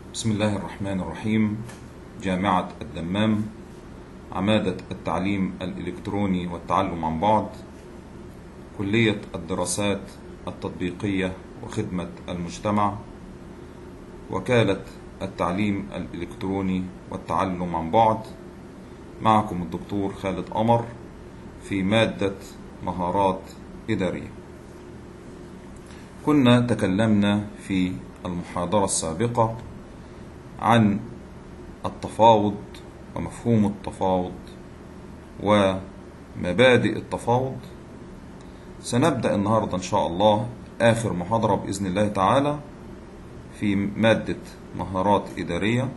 بسم الله الرحمن الرحيم جامعة الدمام عمادة التعليم الإلكتروني والتعلم عن بعد كلية الدراسات التطبيقية وخدمة المجتمع وكالة التعليم الإلكتروني والتعلم عن بعد معكم الدكتور خالد قمر في مادة مهارات إدارية كنا تكلمنا في المحاضرة السابقة عن التفاوض ومفهوم التفاوض ومبادئ التفاوض سنبدأ النهاردة إن شاء الله آخر محاضرة بإذن الله تعالى في مادة مهارات إدارية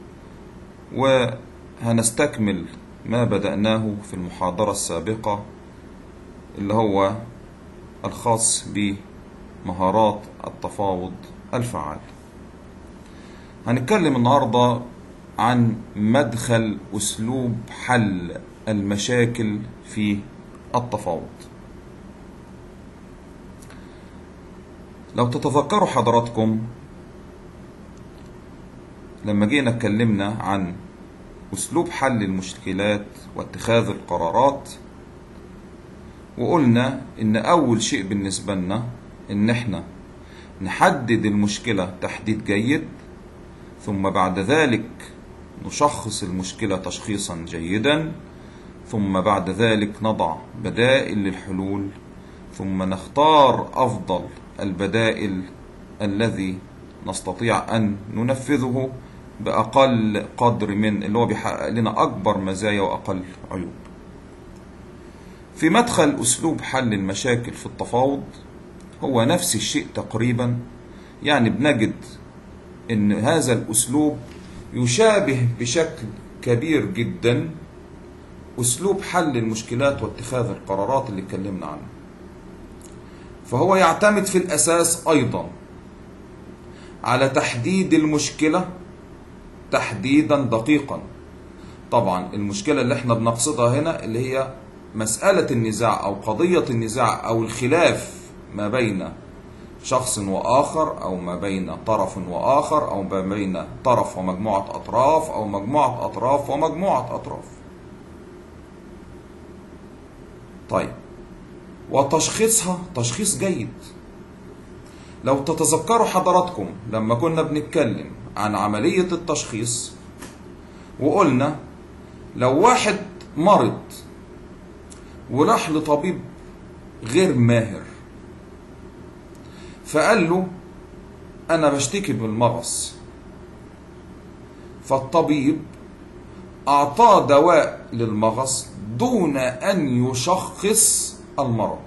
وهنستكمل ما بدأناه في المحاضرة السابقة اللي هو الخاص بمهارات التفاوض الفعال هنتكلم النهاردة عن مدخل أسلوب حل المشاكل في التفاوض لو تتذكروا حضراتكم لما جينا اتكلمنا عن أسلوب حل المشكلات واتخاذ القرارات وقلنا إن أول شيء بالنسبة لنا إن إحنا نحدد المشكلة تحديد جيد ثم بعد ذلك نشخص المشكلة تشخيصا جيدا ثم بعد ذلك نضع بدائل للحلول ثم نختار أفضل البدائل الذي نستطيع أن ننفذه بأقل قدر من اللي هو بيحقق لنا أكبر مزايا وأقل عيوب في مدخل أسلوب حل المشاكل في التفاوض هو نفس الشيء تقريبا يعني بنجد ان هذا الاسلوب يشابه بشكل كبير جدا اسلوب حل المشكلات واتخاذ القرارات اللي اتكلمنا عنه فهو يعتمد في الاساس ايضا على تحديد المشكله تحديدا دقيقا طبعا المشكله اللي احنا بنقصدها هنا اللي هي مساله النزاع او قضيه النزاع او الخلاف ما بين شخص وآخر أو ما بين طرف وآخر أو ما بين طرف ومجموعة أطراف أو مجموعة أطراف ومجموعة أطراف طيب وتشخيصها تشخيص جيد لو تتذكروا حضراتكم لما كنا بنتكلم عن عملية التشخيص وقلنا لو واحد مرض وراح لطبيب غير ماهر فقال له أنا بشتكي بالمغص فالطبيب أعطاه دواء للمغص دون أن يشخص المرض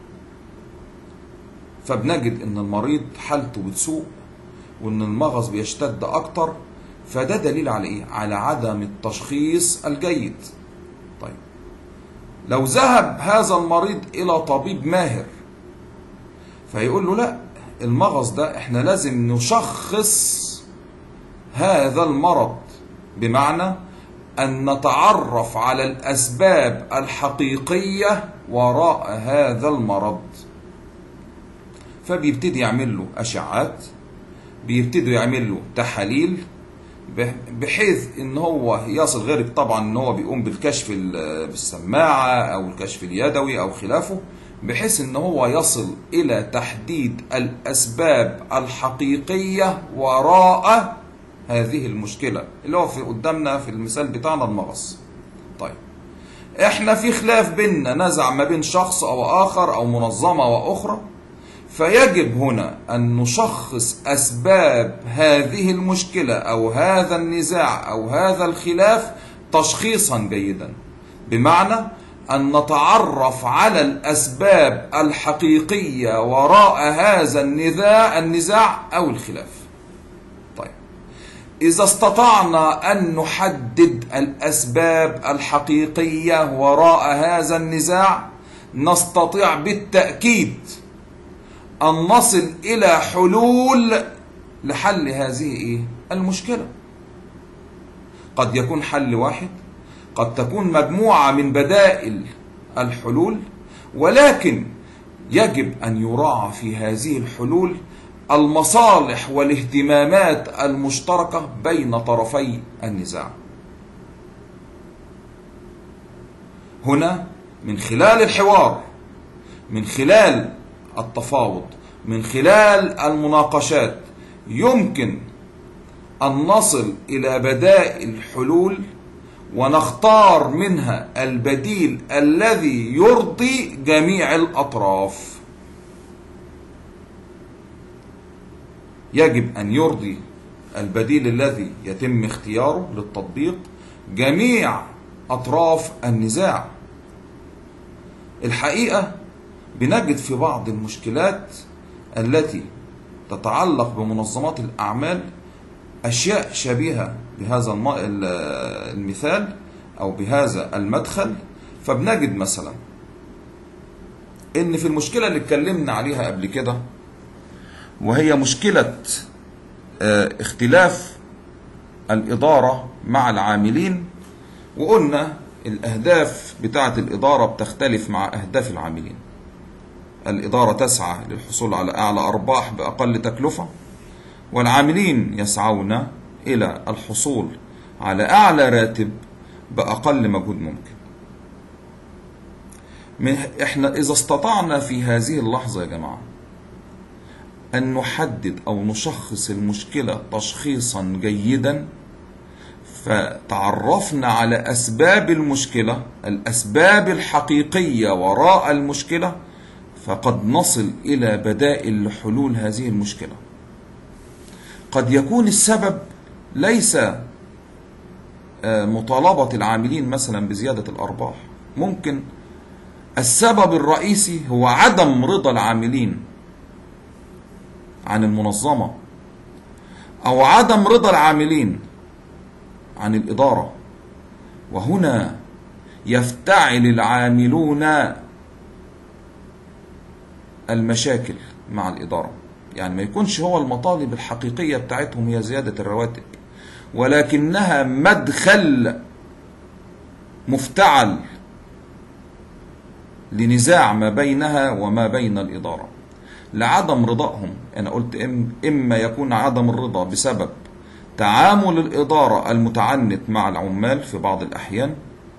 فبنجد أن المريض حالته بتسوء وأن المغص بيشتد أكتر فده دليل على إيه؟ على عدم التشخيص الجيد طيب لو ذهب هذا المريض إلى طبيب ماهر فيقول له لا المغص ده احنا لازم نشخص هذا المرض بمعنى ان نتعرف على الاسباب الحقيقيه وراء هذا المرض فبيبتدي يعمل له اشعات بيبتدوا يعمل له تحاليل بحيث ان هو يصل غير طبعا ان هو بيقوم بالكشف بالسماعه او الكشف اليدوي او خلافه بحيث ان هو يصل الى تحديد الاسباب الحقيقيه وراء هذه المشكله اللي هو في قدامنا في المثال بتاعنا المغص طيب احنا في خلاف بيننا نزع ما بين شخص او اخر او منظمه واخرى فيجب هنا ان نشخص اسباب هذه المشكله او هذا النزاع او هذا الخلاف تشخيصا جيدا بمعنى أن نتعرف على الأسباب الحقيقية وراء هذا النزاع النزاع أو الخلاف. طيب إذا استطعنا أن نحدد الأسباب الحقيقية وراء هذا النزاع نستطيع بالتأكيد أن نصل إلى حلول لحل هذه إيه؟ المشكلة. قد يكون حل واحد قد تكون مجموعة من بدائل الحلول ولكن يجب أن يراعى في هذه الحلول المصالح والاهتمامات المشتركة بين طرفي النزاع هنا من خلال الحوار من خلال التفاوض من خلال المناقشات يمكن أن نصل إلى بدائل حلول ونختار منها البديل الذي يرضي جميع الأطراف يجب أن يرضي البديل الذي يتم اختياره للتطبيق جميع أطراف النزاع الحقيقة بنجد في بعض المشكلات التي تتعلق بمنظمات الأعمال أشياء شبيهة بهذا المثال أو بهذا المدخل فبنجد مثلا إن في المشكلة اللي اتكلمنا عليها قبل كده وهي مشكلة اختلاف الإدارة مع العاملين وقلنا الأهداف بتاعة الإدارة بتختلف مع أهداف العاملين الإدارة تسعى للحصول على أعلى أرباح بأقل تكلفة والعاملين يسعون إلى الحصول على أعلى راتب بأقل مجهود ممكن من إحنا إذا استطعنا في هذه اللحظة يا جماعة أن نحدد أو نشخص المشكلة تشخيصا جيدا فتعرفنا على أسباب المشكلة الأسباب الحقيقية وراء المشكلة فقد نصل إلى بدائل لحلول هذه المشكلة قد يكون السبب ليس مطالبة العاملين مثلا بزيادة الأرباح ممكن السبب الرئيسي هو عدم رضا العاملين عن المنظمة أو عدم رضا العاملين عن الإدارة وهنا يفتعل العاملون المشاكل مع الإدارة يعني ما يكونش هو المطالب الحقيقية بتاعتهم هي زيادة الرواتب ولكنها مدخل مفتعل لنزاع ما بينها وما بين الإدارة لعدم رضائهم أنا قلت إما يكون عدم الرضا بسبب تعامل الإدارة المتعنت مع العمال في بعض الأحيان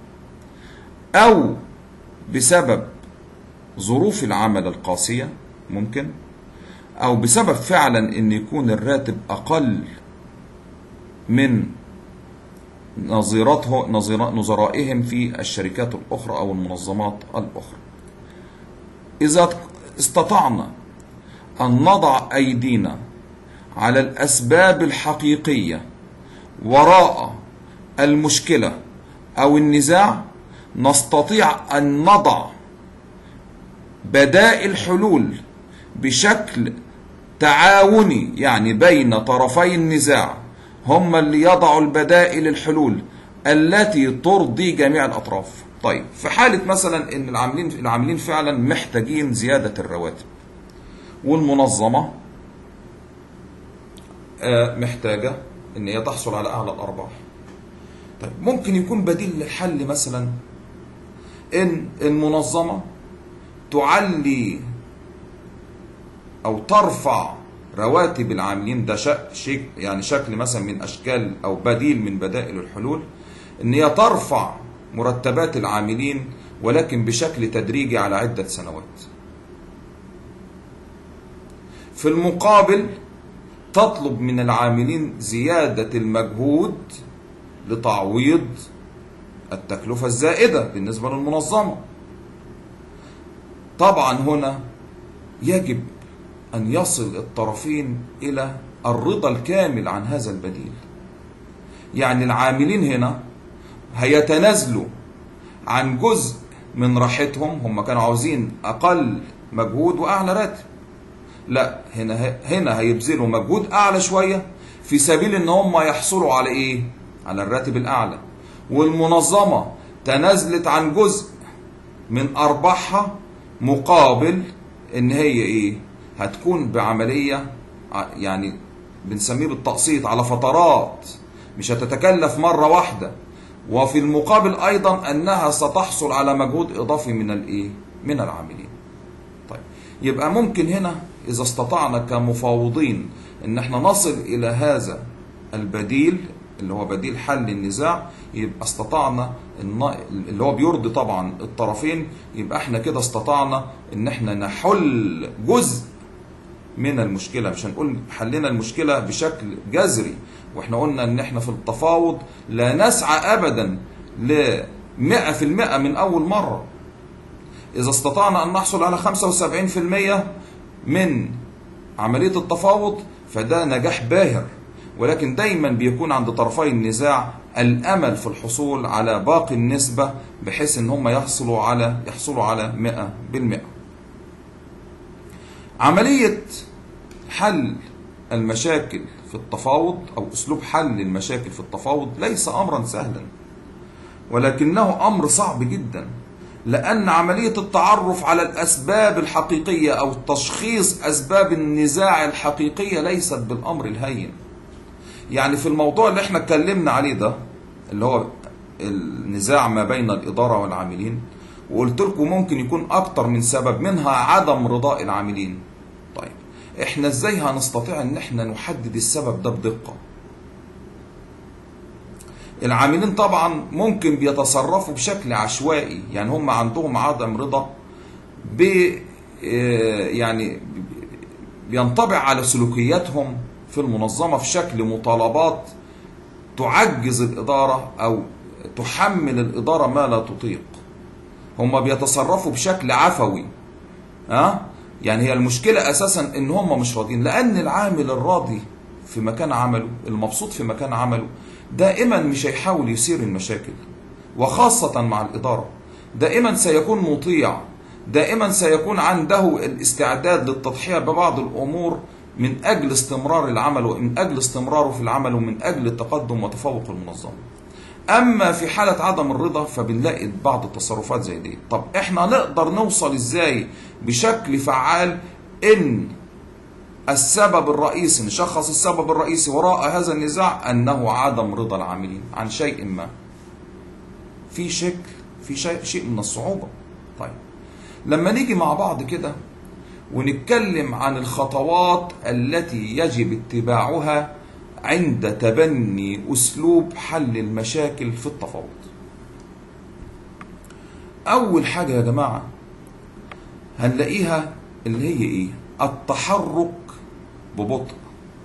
أو بسبب ظروف العمل القاسية ممكن أو بسبب فعلا أن يكون الراتب أقل من نظيرته نظرائهم في الشركات الأخرى أو المنظمات الأخرى إذا استطعنا أن نضع أيدينا على الأسباب الحقيقية وراء المشكلة أو النزاع نستطيع أن نضع بدائل حلول بشكل تعاوني يعني بين طرفي النزاع هم اللي يضعوا البدائل الحلول التي ترضي جميع الأطراف طيب في حالة مثلا ان العاملين العاملين فعلا محتاجين زيادة الرواتب والمنظمة محتاجة ان هي تحصل على اعلى الارباح طيب ممكن يكون بديل للحل مثلا ان المنظمة تعلي او ترفع رواتب العاملين ده شيء يعني شكل مثلا من اشكال او بديل من بدائل الحلول ان هي ترفع مرتبات العاملين ولكن بشكل تدريجي على عدة سنوات في المقابل تطلب من العاملين زيادة المجهود لتعويض التكلفة الزائدة بالنسبة للمنظمة طبعا هنا يجب أن يصل الطرفين إلى الرضا الكامل عن هذا البديل يعني العاملين هنا هيتنازلوا عن جزء من راحتهم هم كانوا عاوزين أقل مجهود وأعلى راتب لا هنا هنا هيبذلوا مجهود أعلى شوية في سبيل إن هم يحصلوا على إيه؟ على الراتب الأعلى والمنظمة تنازلت عن جزء من أرباحها مقابل إن هي إيه؟ هتكون بعملية يعني بنسميه بالتقسيط على فترات مش هتتكلف مرة واحدة وفي المقابل أيضا أنها ستحصل على مجهود إضافي من الإيه؟ من العاملين طيب يبقى ممكن هنا إذا استطعنا كمفاوضين إن احنا نصل إلى هذا البديل اللي هو بديل حل النزاع يبقى استطعنا الن- اللي هو بيرضي طبعا الطرفين يبقى احنا كده استطعنا ان احنا نحل جزء من المشكلة مش هنقول حلنا المشكلة بشكل جذري واحنا قلنا ان احنا في التفاوض لا نسعى ابدا ل 100% من اول مرة اذا استطعنا ان نحصل على 75% من عملية التفاوض فده نجاح باهر ولكن دايما بيكون عند طرفي النزاع الامل في الحصول على باقي النسبة بحيث ان هم يحصلوا على يحصلوا على 100% عملية حل المشاكل في التفاوض او اسلوب حل المشاكل في التفاوض ليس امرا سهلا ولكنه امر صعب جدا لان عمليه التعرف على الاسباب الحقيقيه او تشخيص اسباب النزاع الحقيقيه ليست بالامر الهين يعني في الموضوع اللي احنا اتكلمنا عليه ده اللي هو النزاع ما بين الاداره والعاملين وقلت لكم ممكن يكون اكتر من سبب منها عدم رضاء العاملين طيب احنا ازاي هنستطيع ان احنا نحدد السبب ده بدقه العاملين طبعا ممكن بيتصرفوا بشكل عشوائي يعني هم عندهم عدم رضا ب آه، يعني بينطبع على سلوكياتهم في المنظمه في شكل مطالبات تعجز الاداره او تحمل الاداره ما لا تطيق هم بيتصرفوا بشكل عفوي ها يعني هي المشكله اساسا ان هم مش راضيين لان العامل الراضي في مكان عمله المبسوط في مكان عمله دائما مش هيحاول يثير المشاكل وخاصه مع الاداره دائما سيكون مطيع دائما سيكون عنده الاستعداد للتضحيه ببعض الامور من اجل استمرار العمل ومن اجل استمراره في العمل ومن اجل التقدم وتفوق المنظمه اما في حاله عدم الرضا فبنلاقي بعض التصرفات زي دي طب احنا نقدر نوصل ازاي بشكل فعال ان السبب الرئيسي نشخص السبب الرئيسي وراء هذا النزاع انه عدم رضا العاملين عن شيء ما في شكل في شيء شيء من الصعوبه طيب لما نيجي مع بعض كده ونتكلم عن الخطوات التي يجب اتباعها عند تبني اسلوب حل المشاكل في التفاوض اول حاجه يا جماعه هنلاقيها اللي هي ايه التحرك ببطء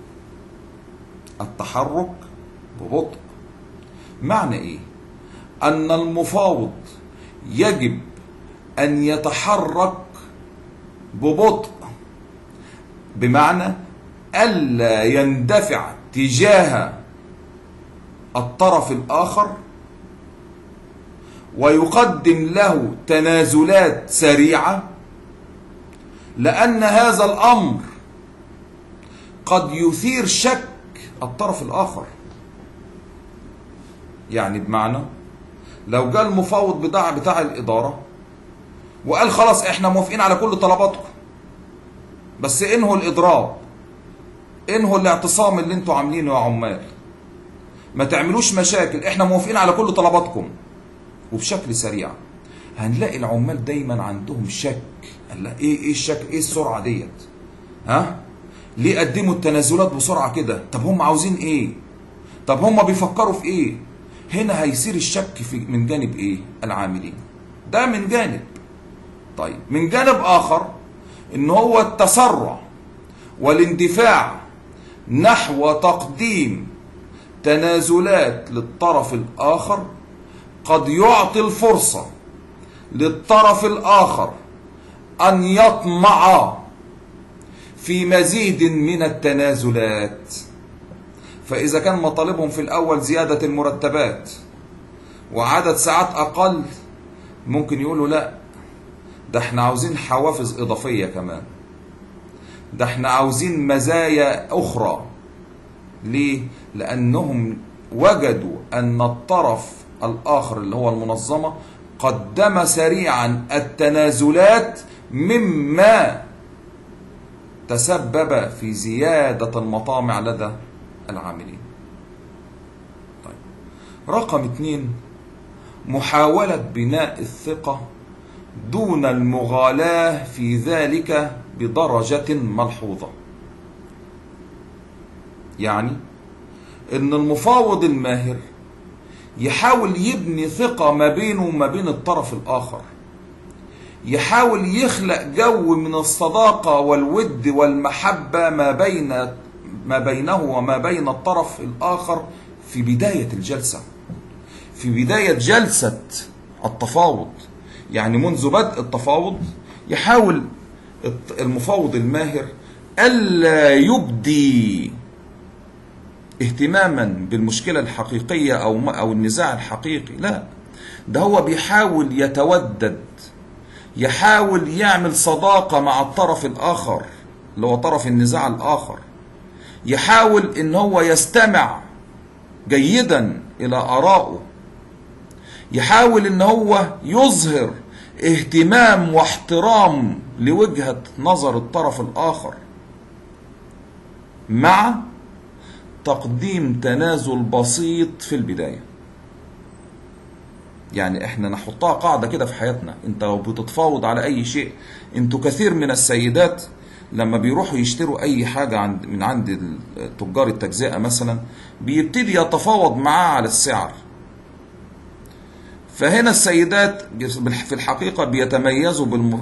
التحرك ببطء معنى ايه ان المفاوض يجب ان يتحرك ببطء بمعنى الا يندفع تجاه الطرف الاخر ويقدم له تنازلات سريعه لان هذا الامر قد يثير شك الطرف الاخر يعني بمعنى لو جاء المفاوض بتاع بتاع الاداره وقال خلاص احنا موافقين على كل طلباتكم بس انهوا الاضراب انهوا الاعتصام اللي انتوا عاملينه يا عمال ما تعملوش مشاكل احنا موافقين على كل طلباتكم وبشكل سريع هنلاقي العمال دايما عندهم شك قال لا ايه ايه الشك ايه السرعه ديت ها ليه قدموا التنازلات بسرعه كده طب هم عاوزين ايه طب هم بيفكروا في ايه هنا هيصير الشك في من جانب ايه العاملين ده من جانب طيب من جانب اخر ان هو التسرع والاندفاع نحو تقديم تنازلات للطرف الاخر قد يعطي الفرصه للطرف الاخر ان يطمع في مزيد من التنازلات فاذا كان مطالبهم في الاول زياده المرتبات وعدد ساعات اقل ممكن يقولوا لا ده احنا عاوزين حوافز اضافيه كمان ده احنا عاوزين مزايا اخرى ليه لانهم وجدوا ان الطرف الاخر اللي هو المنظمه قدم سريعا التنازلات مما تسبب في زياده المطامع لدى العاملين طيب رقم اتنين محاوله بناء الثقه دون المغالاة في ذلك بدرجة ملحوظة يعني ان المفاوض الماهر يحاول يبني ثقة ما بينه وما بين الطرف الآخر يحاول يخلق جو من الصداقة والود والمحبة ما بين ما بينه وما بين الطرف الآخر في بداية الجلسة في بداية جلسة التفاوض يعني منذ بدء التفاوض يحاول المفاوض الماهر ألا يبدي اهتماما بالمشكلة الحقيقية أو أو النزاع الحقيقي لا ده هو بيحاول يتودد يحاول يعمل صداقة مع الطرف الآخر اللي هو طرف النزاع الآخر يحاول إن هو يستمع جيدا إلى آرائه يحاول إن هو يظهر اهتمام واحترام لوجهة نظر الطرف الآخر مع تقديم تنازل بسيط في البداية يعني احنا نحطها قاعدة كده في حياتنا انت لو بتتفاوض على اي شيء انتوا كثير من السيدات لما بيروحوا يشتروا اي حاجة عند من عند تجار التجزئة مثلا بيبتدي يتفاوض معاه على السعر فهنا السيدات في الحقيقة بيتميزوا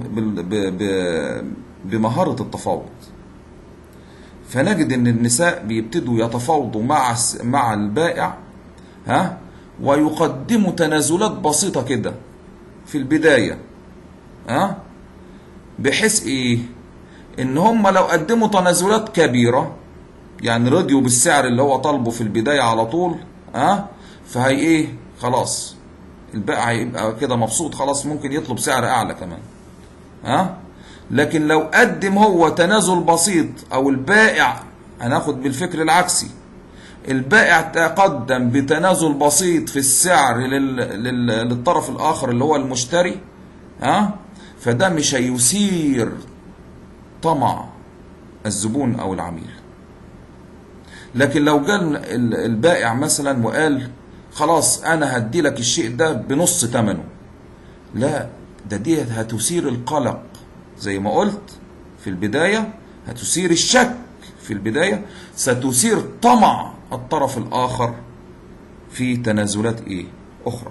بمهارة التفاوض فنجد ان النساء بيبتدوا يتفاوضوا مع مع البائع ها ويقدموا تنازلات بسيطه كده في البدايه ها بحيث ايه ان هم لو قدموا تنازلات كبيره يعني رضيوا بالسعر اللي هو طالبه في البدايه على طول ها فهي ايه خلاص البائع هيبقى كده مبسوط خلاص ممكن يطلب سعر اعلى كمان ها لكن لو قدم هو تنازل بسيط او البائع هناخد بالفكر العكسي البائع تقدم بتنازل بسيط في السعر لل... لل... للطرف الاخر اللي هو المشتري ها فده مش هيثير طمع الزبون او العميل لكن لو جال البائع مثلا وقال خلاص انا هدي لك الشيء ده بنص ثمنه لا ده دي هتثير القلق زي ما قلت في البداية هتثير الشك في البداية ستثير طمع الطرف الآخر في تنازلات إيه أخرى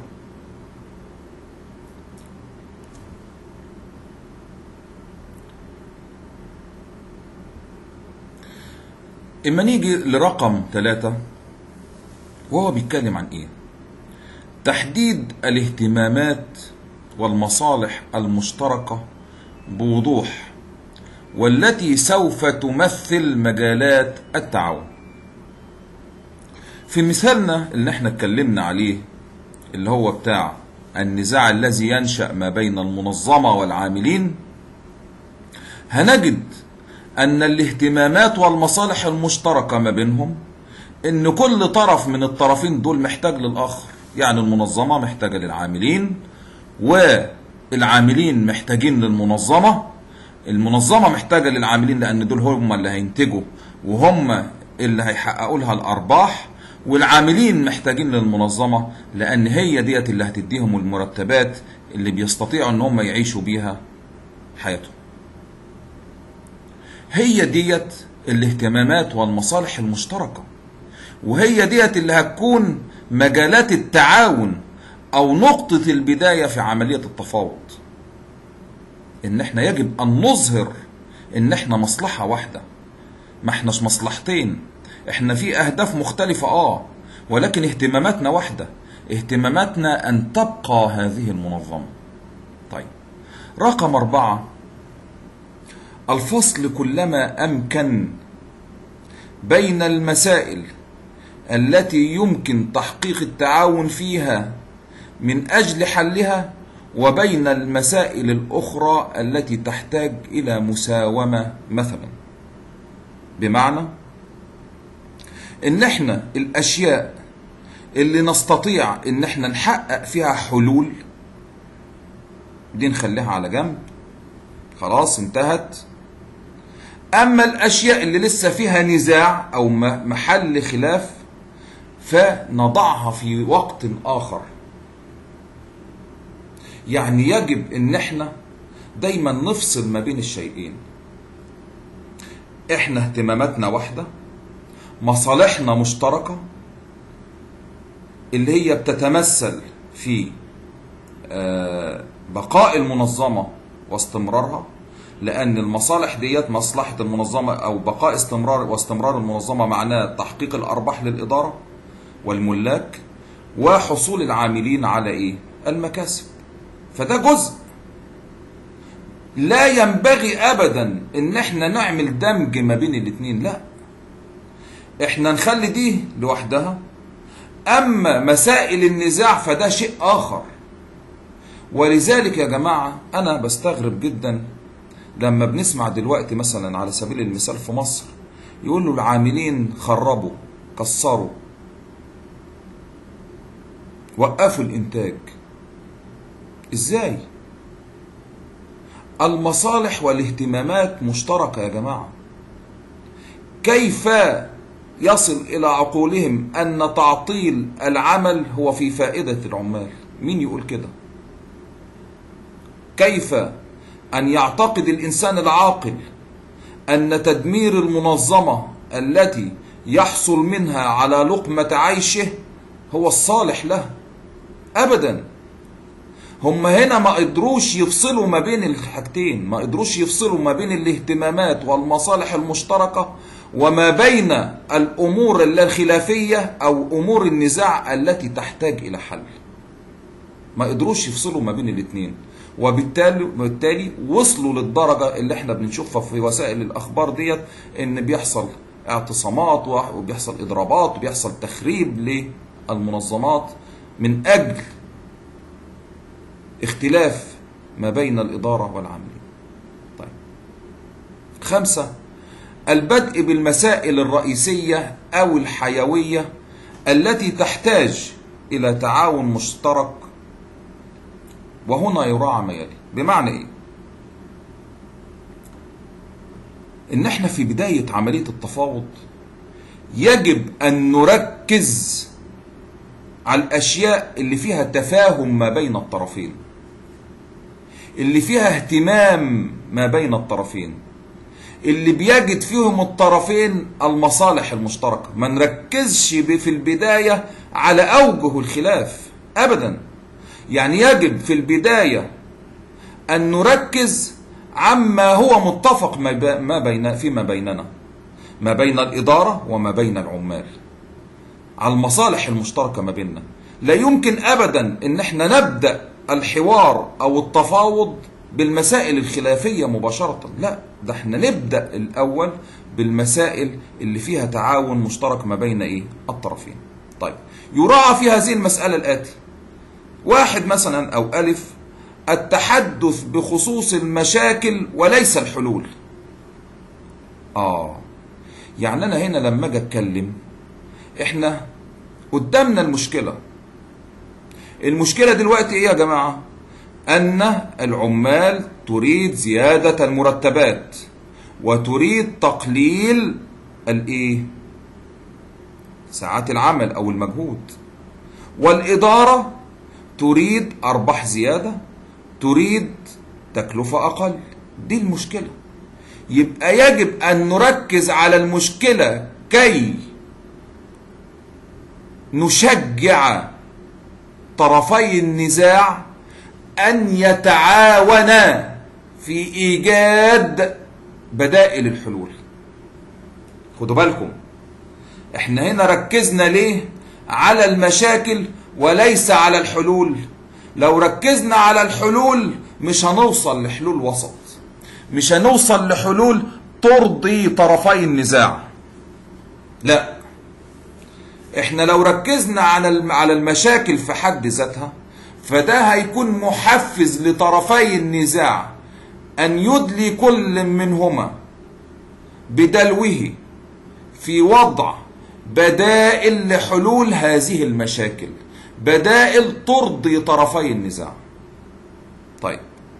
إما نيجي لرقم ثلاثة وهو بيتكلم عن إيه تحديد الاهتمامات والمصالح المشتركة بوضوح والتي سوف تمثل مجالات التعاون في مثالنا اللي احنا اتكلمنا عليه اللي هو بتاع النزاع الذي ينشأ ما بين المنظمة والعاملين هنجد أن الاهتمامات والمصالح المشتركة ما بينهم إن كل طرف من الطرفين دول محتاج للآخر يعني المنظمة محتاجة للعاملين والعاملين محتاجين للمنظمة المنظمة محتاجة للعاملين لأن دول هم اللي هينتجوا وهم اللي هيحققوا لها الأرباح والعاملين محتاجين للمنظمة لأن هي ديت اللي هتديهم المرتبات اللي بيستطيعوا إن هم يعيشوا بيها حياتهم هي ديت الاهتمامات والمصالح المشتركة وهي ديت اللي هتكون مجالات التعاون أو نقطة البداية في عملية التفاوض إن احنا يجب أن نظهر إن احنا مصلحة واحدة ما احناش مصلحتين احنا في أهداف مختلفة آه ولكن اهتماماتنا واحدة اهتماماتنا أن تبقى هذه المنظمة طيب رقم أربعة الفصل كلما أمكن بين المسائل التي يمكن تحقيق التعاون فيها من أجل حلها وبين المسائل الأخرى التي تحتاج إلى مساومة مثلا بمعنى إن إحنا الأشياء اللي نستطيع إن إحنا نحقق فيها حلول دي نخليها على جنب خلاص انتهت أما الأشياء اللي لسه فيها نزاع أو محل خلاف فنضعها في وقت آخر يعني يجب ان احنا دايما نفصل ما بين الشيئين احنا اهتماماتنا واحدة مصالحنا مشتركة اللي هي بتتمثل في آه، بقاء المنظمة واستمرارها لأن المصالح ديت مصلحة المنظمة أو بقاء استمرار واستمرار المنظمة معناه تحقيق الأرباح للإدارة والملاك وحصول العاملين على إيه؟ المكاسب فده جزء لا ينبغي أبدا إن احنا نعمل دمج ما بين الاتنين لا احنا نخلي دي لوحدها أما مسائل النزاع فده شيء آخر ولذلك يا جماعة أنا بستغرب جدا لما بنسمع دلوقتي مثلا على سبيل المثال في مصر يقولوا العاملين خربوا كسروا وقفوا الإنتاج إزاي؟ المصالح والاهتمامات مشتركة يا جماعة كيف يصل إلى عقولهم أن تعطيل العمل هو في فائدة العمال مين يقول كده كيف أن يعتقد الإنسان العاقل أن تدمير المنظمة التي يحصل منها على لقمة عيشه هو الصالح له أبدا هم هنا ما قدروش يفصلوا ما بين الحاجتين ما قدروش يفصلوا ما بين الاهتمامات والمصالح المشتركة وما بين الأمور الخلافية أو أمور النزاع التي تحتاج إلى حل ما قدروش يفصلوا ما بين الاثنين وبالتالي بالتالي وصلوا للدرجة اللي احنا بنشوفها في وسائل الأخبار ديت إن بيحصل اعتصامات وبيحصل إضرابات وبيحصل تخريب للمنظمات من أجل اختلاف ما بين الإدارة والعاملين طيب خمسة البدء بالمسائل الرئيسية أو الحيوية التي تحتاج إلى تعاون مشترك وهنا يراعى ما يلي بمعنى إيه؟ إن إحنا في بداية عملية التفاوض يجب أن نركز على الأشياء اللي فيها تفاهم ما بين الطرفين اللي فيها اهتمام ما بين الطرفين اللي بيجد فيهم الطرفين المصالح المشتركة ما نركزش في البداية على أوجه الخلاف أبدا يعني يجب في البداية أن نركز عما هو متفق ما بين فيما بيننا ما بين الإدارة وما بين العمال على المصالح المشتركة ما بيننا لا يمكن أبدا أن احنا نبدأ الحوار أو التفاوض بالمسائل الخلافية مباشرة لا ده احنا نبدأ الأول بالمسائل اللي فيها تعاون مشترك ما بين ايه الطرفين طيب يراعى في هذه المسألة الآتي واحد مثلا أو ألف التحدث بخصوص المشاكل وليس الحلول آه يعني أنا هنا لما أجي أتكلم إحنا قدامنا المشكلة المشكلة دلوقتي إيه يا جماعة أن العمال تريد زيادة المرتبات وتريد تقليل الإيه ساعات العمل أو المجهود والإدارة تريد أرباح زيادة تريد تكلفة أقل دي المشكلة يبقى يجب أن نركز على المشكلة كي نشجع طرفي النزاع أن يتعاونا في إيجاد بدائل الحلول خدوا بالكم احنا هنا ركزنا ليه على المشاكل وليس على الحلول لو ركزنا على الحلول مش هنوصل لحلول وسط مش هنوصل لحلول ترضي طرفي النزاع لا احنا لو ركزنا على على المشاكل في حد ذاتها فده هيكون محفز لطرفي النزاع ان يدلي كل منهما بدلوه في وضع بدائل لحلول هذه المشاكل بدائل ترضي طرفي النزاع طيب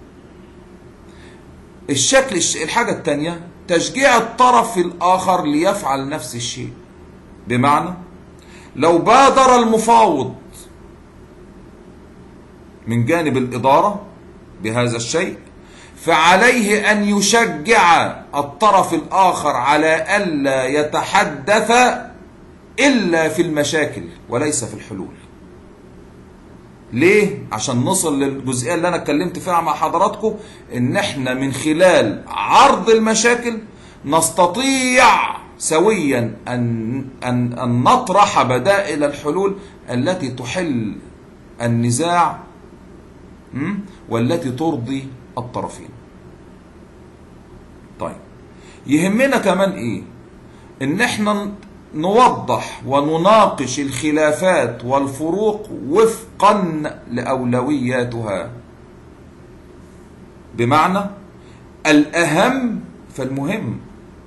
الشكل الحاجة الثانية تشجيع الطرف الآخر ليفعل نفس الشيء بمعنى لو بادر المفاوض من جانب الإدارة بهذا الشيء فعليه أن يشجع الطرف الآخر على ألا يتحدث إلا في المشاكل وليس في الحلول ليه؟ عشان نصل للجزئية اللي أنا اتكلمت فيها مع حضراتكم إن إحنا من خلال عرض المشاكل نستطيع سويا أن, أن, أن نطرح بدائل الحلول التي تحل النزاع م? والتي ترضي الطرفين طيب يهمنا كمان ايه ان احنا نوضح ونناقش الخلافات والفروق وفقا لاولوياتها بمعنى الاهم فالمهم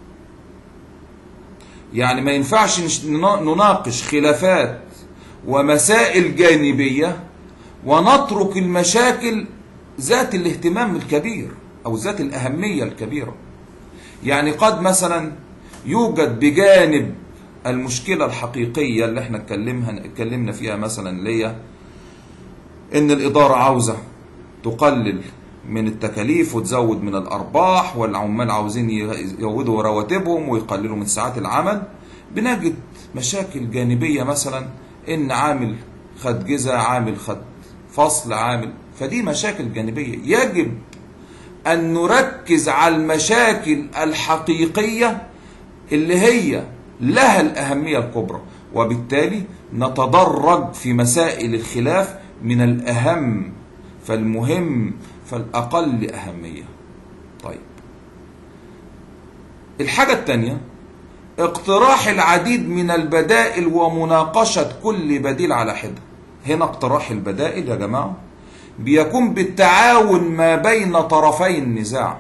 يعني ما ينفعش نناقش خلافات ومسائل جانبيه ونترك المشاكل ذات الاهتمام الكبير او ذات الاهميه الكبيره يعني قد مثلا يوجد بجانب المشكله الحقيقيه اللي احنا اتكلمها اتكلمنا فيها مثلا اللي هي ان الاداره عاوزه تقلل من التكاليف وتزود من الارباح والعمال عاوزين يزودوا رواتبهم ويقللوا من ساعات العمل بنجد مشاكل جانبيه مثلا ان عامل خد جزء عامل خد فصل عامل فدي مشاكل جانبيه يجب ان نركز على المشاكل الحقيقيه اللي هي لها الاهميه الكبرى وبالتالي نتدرج في مسائل الخلاف من الاهم فالمهم فالاقل اهميه طيب الحاجه الثانيه اقتراح العديد من البدائل ومناقشه كل بديل على حده هنا اقتراح البدائل يا جماعه بيكون بالتعاون ما بين طرفي النزاع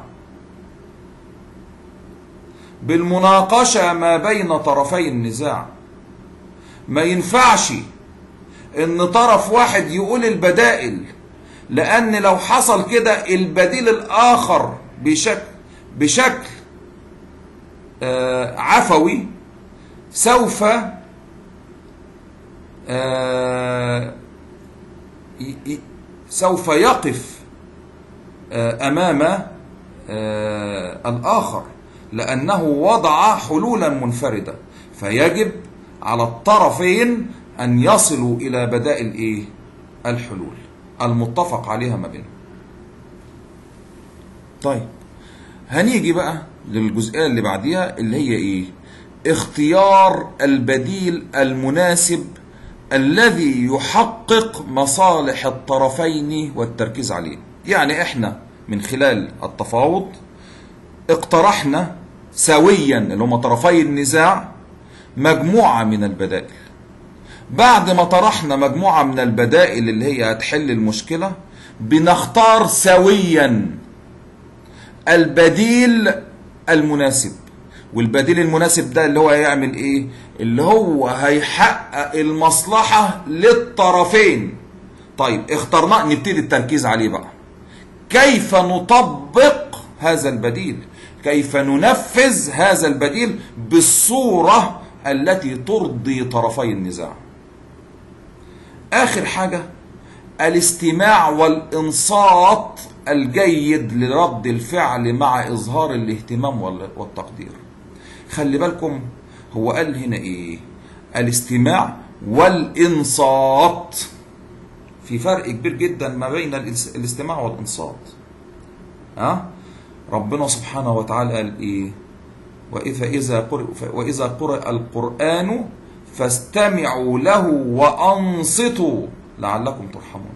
بالمناقشة ما بين طرفي النزاع ما ينفعش ان طرف واحد يقول البدائل لان لو حصل كده البديل الاخر بشكل بشكل آه عفوي سوف آه سوف يقف امام الاخر لانه وضع حلولا منفرده فيجب على الطرفين ان يصلوا الى بدائل ايه الحلول المتفق عليها ما بينهم طيب هنيجي بقى للجزئيه اللي بعديها اللي هي ايه اختيار البديل المناسب الذي يحقق مصالح الطرفين والتركيز عليه يعني احنا من خلال التفاوض اقترحنا سويا اللي هم طرفي النزاع مجموعة من البدائل بعد ما طرحنا مجموعة من البدائل اللي هي هتحل المشكلة بنختار سويا البديل المناسب والبديل المناسب ده اللي هو هيعمل ايه اللي هو هيحقق المصلحة للطرفين طيب اخترناه نبتدي التركيز عليه بقى كيف نطبق هذا البديل كيف ننفذ هذا البديل بالصورة التي ترضي طرفي النزاع آخر حاجة الاستماع والإنصات الجيد لرد الفعل مع إظهار الاهتمام والتقدير خلي بالكم هو قال هنا إيه الاستماع والإنصات في فرق كبير جدا ما بين الاستماع والإنصات ها أه؟ ربنا سبحانه وتعالى قال ايه وإذا إذا قرئ وإذا قرئ القرآن فاستمعوا له وأنصتوا لعلكم ترحمون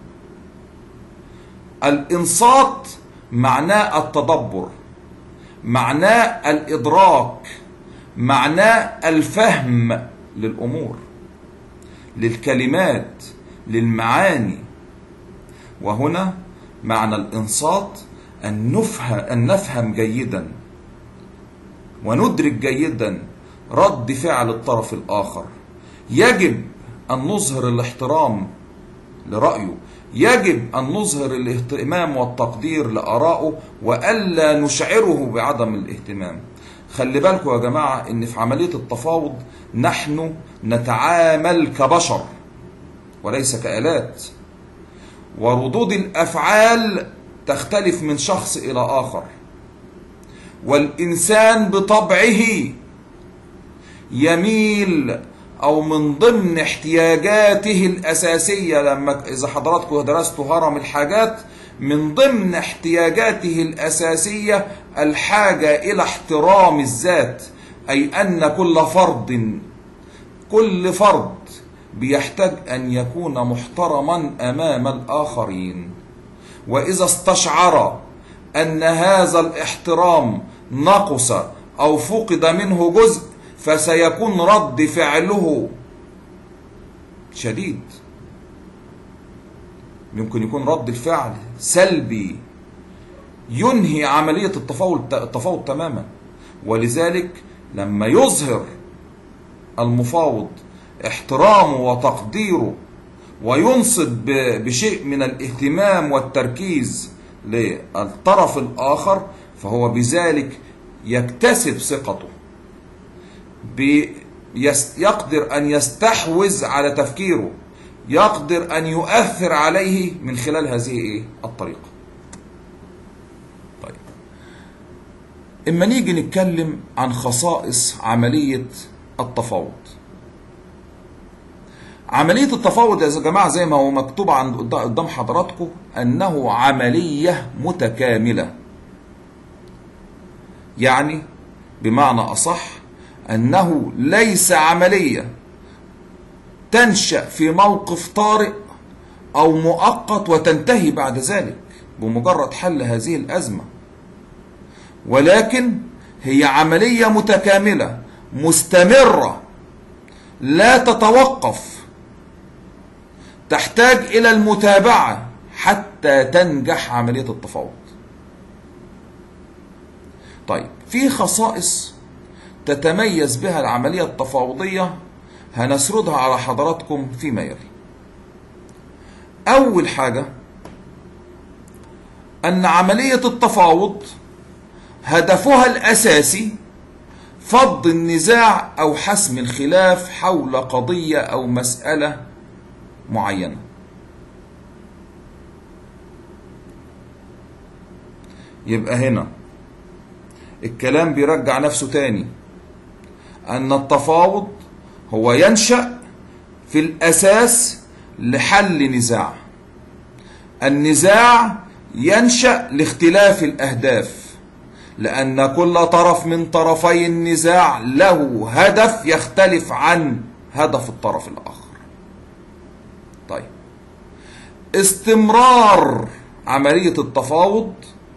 الإنصات معناه التدبر معناه الإدراك معناه الفهم للأمور للكلمات للمعاني وهنا معنى الإنصات أن نفهم أن نفهم جيدا وندرك جيدا رد فعل الطرف الآخر يجب أن نظهر الاحترام لرأيه يجب أن نظهر الاهتمام والتقدير لآرائه وألا نشعره بعدم الاهتمام خلي بالكم يا جماعة إن في عملية التفاوض نحن نتعامل كبشر وليس كآلات وردود الافعال تختلف من شخص الى اخر والانسان بطبعه يميل او من ضمن احتياجاته الاساسيه لما اذا حضراتكم درستوا هرم الحاجات من ضمن احتياجاته الاساسيه الحاجه الى احترام الذات اي ان كل فرد كل فرد بيحتاج ان يكون محترما امام الاخرين واذا استشعر ان هذا الاحترام نقص او فقد منه جزء فسيكون رد فعله شديد يمكن يكون رد الفعل سلبي ينهي عملية التفاوض التفاوض تماما ولذلك لما يظهر المفاوض احترامه وتقديره وينصب بشيء من الاهتمام والتركيز للطرف الآخر فهو بذلك يكتسب ثقته يقدر أن يستحوذ على تفكيره يقدر أن يؤثر عليه من خلال هذه إيه؟ الطريقة طيب إما نيجي نتكلم عن خصائص عملية التفاوض عملية التفاوض يا جماعة زي ما هو مكتوب عند قدام حضراتكم أنه عملية متكاملة يعني بمعنى أصح أنه ليس عملية تنشأ في موقف طارئ أو مؤقت وتنتهي بعد ذلك بمجرد حل هذه الأزمة ولكن هي عملية متكاملة مستمرة لا تتوقف تحتاج إلى المتابعة حتى تنجح عملية التفاوض طيب في خصائص تتميز بها العملية التفاوضية هنسردها على حضراتكم فيما يلي أول حاجة أن عملية التفاوض هدفها الأساسي فض النزاع أو حسم الخلاف حول قضية أو مسألة معينة يبقى هنا الكلام بيرجع نفسه تاني أن التفاوض هو ينشأ في الأساس لحل نزاع النزاع ينشأ لاختلاف الأهداف لأن كل طرف من طرفي النزاع له هدف يختلف عن هدف الطرف الآخر طيب استمرار عملية التفاوض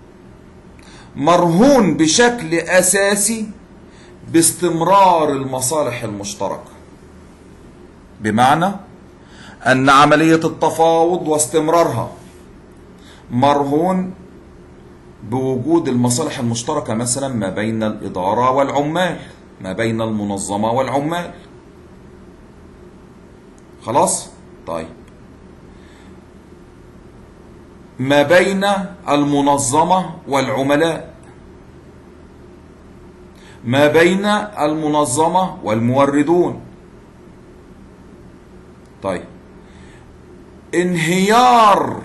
مرهون بشكل أساسي باستمرار المصالح المشتركة بمعنى أن عملية التفاوض واستمرارها مرهون بوجود المصالح المشتركة مثلا ما بين الإدارة والعمال ما بين المنظمة والعمال خلاص طيب ما بين المنظمة والعملاء ما بين المنظمة والموردون طيب انهيار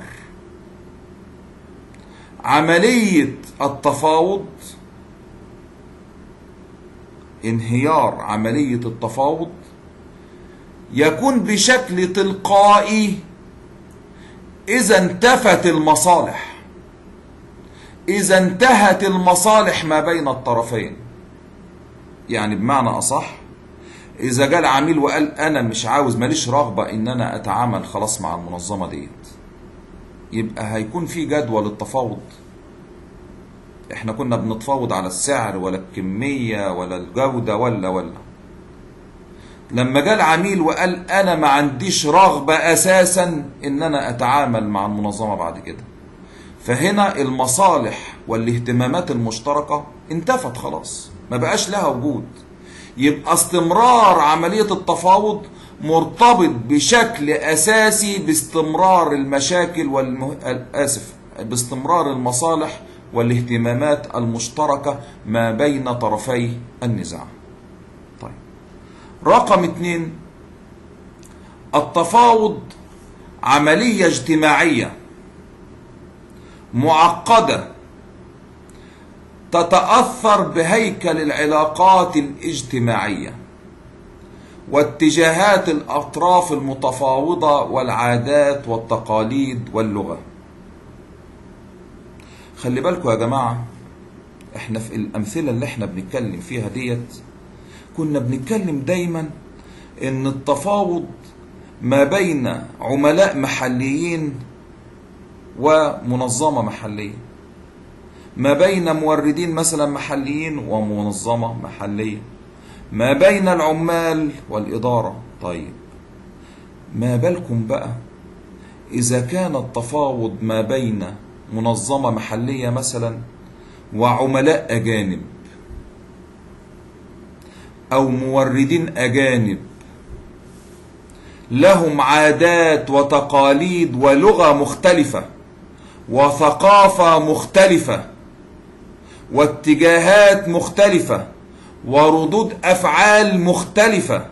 عملية التفاوض انهيار عملية التفاوض يكون بشكل تلقائي إذا انتفت المصالح إذا انتهت المصالح ما بين الطرفين يعني بمعنى أصح إذا جاء العميل وقال أنا مش عاوز ماليش رغبة إن أنا أتعامل خلاص مع المنظمة ديت يبقى هيكون في جدوى للتفاوض احنا كنا بنتفاوض على السعر ولا الكمية ولا الجودة ولا ولا لما جاء العميل وقال انا ما عنديش رغبة اساسا ان انا اتعامل مع المنظمة بعد كده فهنا المصالح والاهتمامات المشتركة انتفت خلاص ما بقاش لها وجود يبقى استمرار عملية التفاوض مرتبط بشكل اساسي باستمرار المشاكل والمه... اسف باستمرار المصالح والاهتمامات المشتركة ما بين طرفي النزاع طيب رقم اتنين التفاوض عملية اجتماعية معقدة تتأثر بهيكل العلاقات الاجتماعية واتجاهات الأطراف المتفاوضة والعادات والتقاليد واللغة خلي بالكم يا جماعة احنا في الأمثلة اللي احنا بنتكلم فيها ديت كنا بنتكلم دايما ان التفاوض ما بين عملاء محليين ومنظمة محلية ما بين موردين مثلا محليين ومنظمة محلية ما بين العمال والإدارة طيب ما بالكم بقى إذا كان التفاوض ما بين منظمة محلية مثلا وعملاء أجانب أو موردين أجانب لهم عادات وتقاليد ولغة مختلفة وثقافة مختلفة واتجاهات مختلفة وردود أفعال مختلفة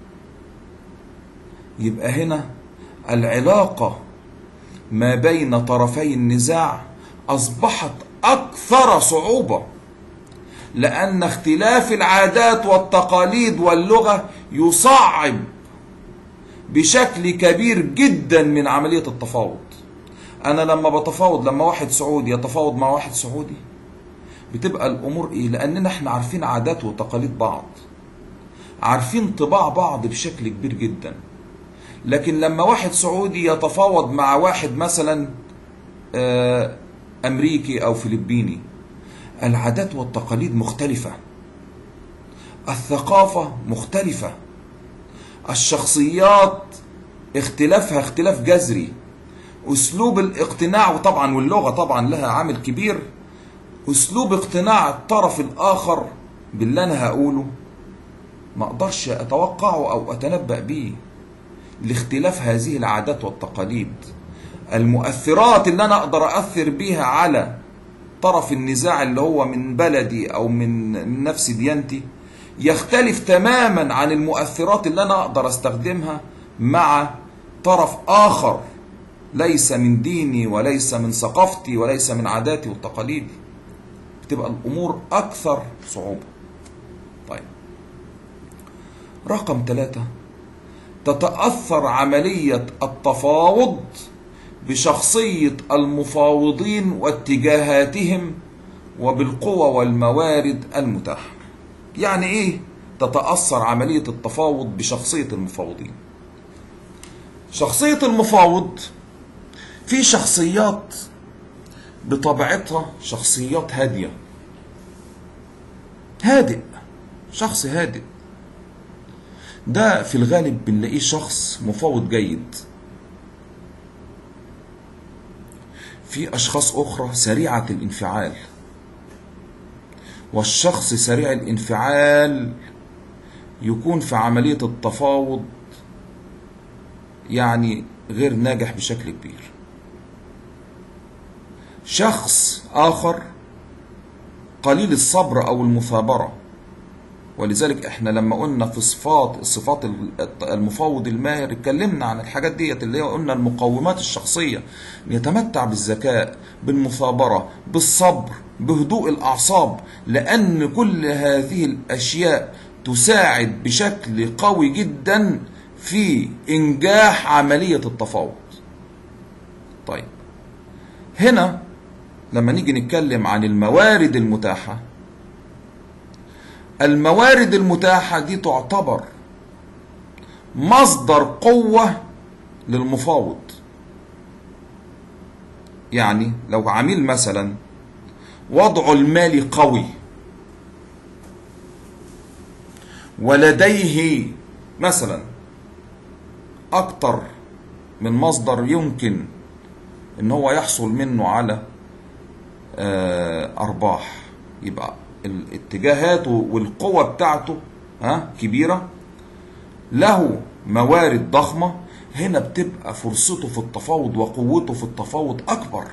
يبقى هنا العلاقة ما بين طرفي النزاع أصبحت أكثر صعوبة لأن اختلاف العادات والتقاليد واللغة يصعب بشكل كبير جدا من عملية التفاوض أنا لما بتفاوض لما واحد سعودي يتفاوض مع واحد سعودي بتبقى الأمور إيه لأننا إحنا عارفين عادات وتقاليد بعض عارفين طباع بعض بشكل كبير جدا لكن لما واحد سعودي يتفاوض مع واحد مثلا أمريكي أو فلبيني العادات والتقاليد مختلفة الثقافة مختلفة الشخصيات اختلافها اختلاف جذري اسلوب الاقتناع وطبعا واللغه طبعا لها عامل كبير اسلوب اقتناع الطرف الاخر باللي انا هقوله ما اقدرش اتوقعه او اتنبأ بيه لاختلاف هذه العادات والتقاليد المؤثرات اللي انا اقدر اثر بيها على طرف النزاع اللي هو من بلدي او من نفس ديانتي يختلف تماما عن المؤثرات اللي انا اقدر استخدمها مع طرف اخر ليس من ديني وليس من ثقافتي وليس من عاداتي وتقاليدي بتبقى الامور اكثر صعوبه طيب رقم ثلاثة تتأثر عملية التفاوض بشخصية المفاوضين واتجاهاتهم وبالقوى والموارد المتاحة يعني ايه تتأثر عملية التفاوض بشخصية المفاوضين شخصية المفاوض في شخصيات بطبيعتها شخصيات هادية هادئ شخص هادئ ده في الغالب بنلاقيه شخص مفاوض جيد في أشخاص أخرى سريعة الانفعال والشخص سريع الانفعال يكون في عملية التفاوض يعني غير ناجح بشكل كبير شخص آخر قليل الصبر أو المثابرة ولذلك احنا لما قلنا في صفات الصفات المفاوض الماهر اتكلمنا عن الحاجات ديت اللي هي قلنا المقومات الشخصيه يتمتع بالذكاء بالمثابره بالصبر بهدوء الاعصاب لان كل هذه الاشياء تساعد بشكل قوي جدا في انجاح عمليه التفاوض طيب هنا لما نيجي نتكلم عن الموارد المتاحه الموارد المتاحة دي تعتبر مصدر قوة للمفاوض يعني لو عميل مثلا وضعه المالي قوي ولديه مثلا أكتر من مصدر يمكن ان هو يحصل منه على أرباح يبقى اتجاهاته والقوة بتاعته ها كبيرة له موارد ضخمة هنا بتبقى فرصته في التفاوض وقوته في التفاوض أكبر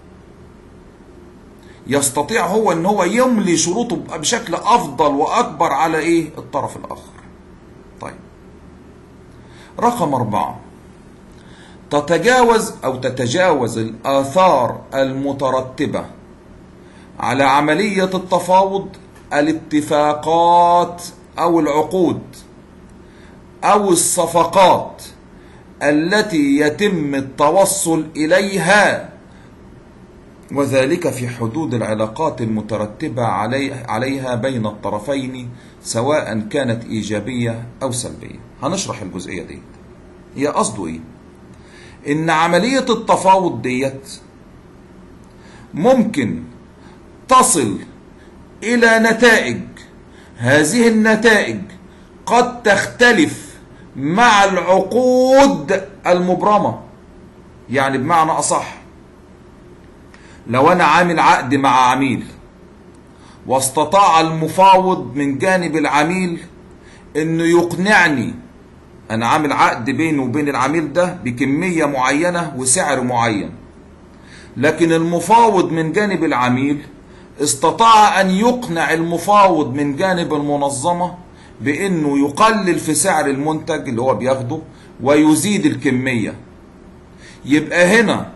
يستطيع هو ان هو يملي شروطه بشكل افضل واكبر على ايه الطرف الاخر طيب رقم اربعة تتجاوز أو تتجاوز الآثار المترتبة على عملية التفاوض الاتفاقات أو العقود أو الصفقات التي يتم التوصل إليها وذلك في حدود العلاقات المترتبة عليها بين الطرفين سواء كانت إيجابية أو سلبية هنشرح الجزئية دي هي قصده إيه إن عملية التفاوض ديت ممكن تصل إلى نتائج هذه النتائج قد تختلف مع العقود المبرمة يعني بمعنى أصح لو أنا عامل عقد مع عميل واستطاع المفاوض من جانب العميل انه يقنعني انا عامل عقد بينه وبين العميل ده بكمية معينة وسعر معين لكن المفاوض من جانب العميل استطاع ان يقنع المفاوض من جانب المنظمة بانه يقلل في سعر المنتج اللي هو بياخده ويزيد الكمية يبقى هنا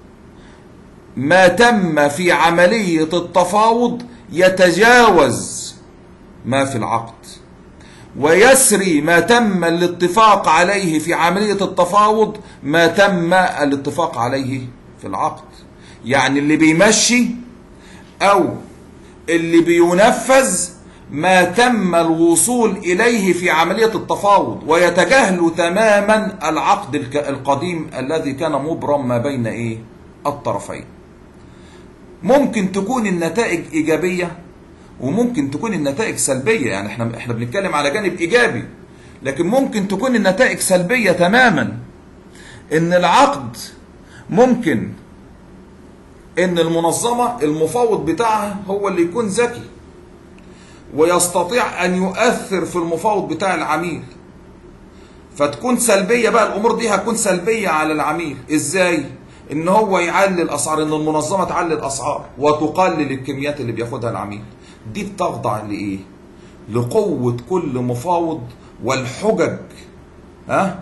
ما تم في عملية التفاوض يتجاوز ما في العقد ويسري ما تم الاتفاق عليه في عملية التفاوض ما تم الاتفاق عليه في العقد يعني اللي بيمشي او اللي بينفذ ما تم الوصول اليه في عملية التفاوض ويتجاهل تماما العقد القديم الذي كان مبرم ما بين ايه الطرفين ممكن تكون النتائج ايجابيه وممكن تكون النتائج سلبيه يعني احنا احنا بنتكلم على جانب ايجابي لكن ممكن تكون النتائج سلبيه تماما ان العقد ممكن ان المنظمه المفاوض بتاعها هو اللي يكون ذكي ويستطيع ان يؤثر في المفاوض بتاع العميل فتكون سلبيه بقى الامور دي هتكون سلبيه على العميل ازاي ان هو يعلي الاسعار ان المنظمه تعلي الاسعار وتقلل الكميات اللي بياخدها العميل دي بتخضع لايه لقوه كل مفاوض والحجج ها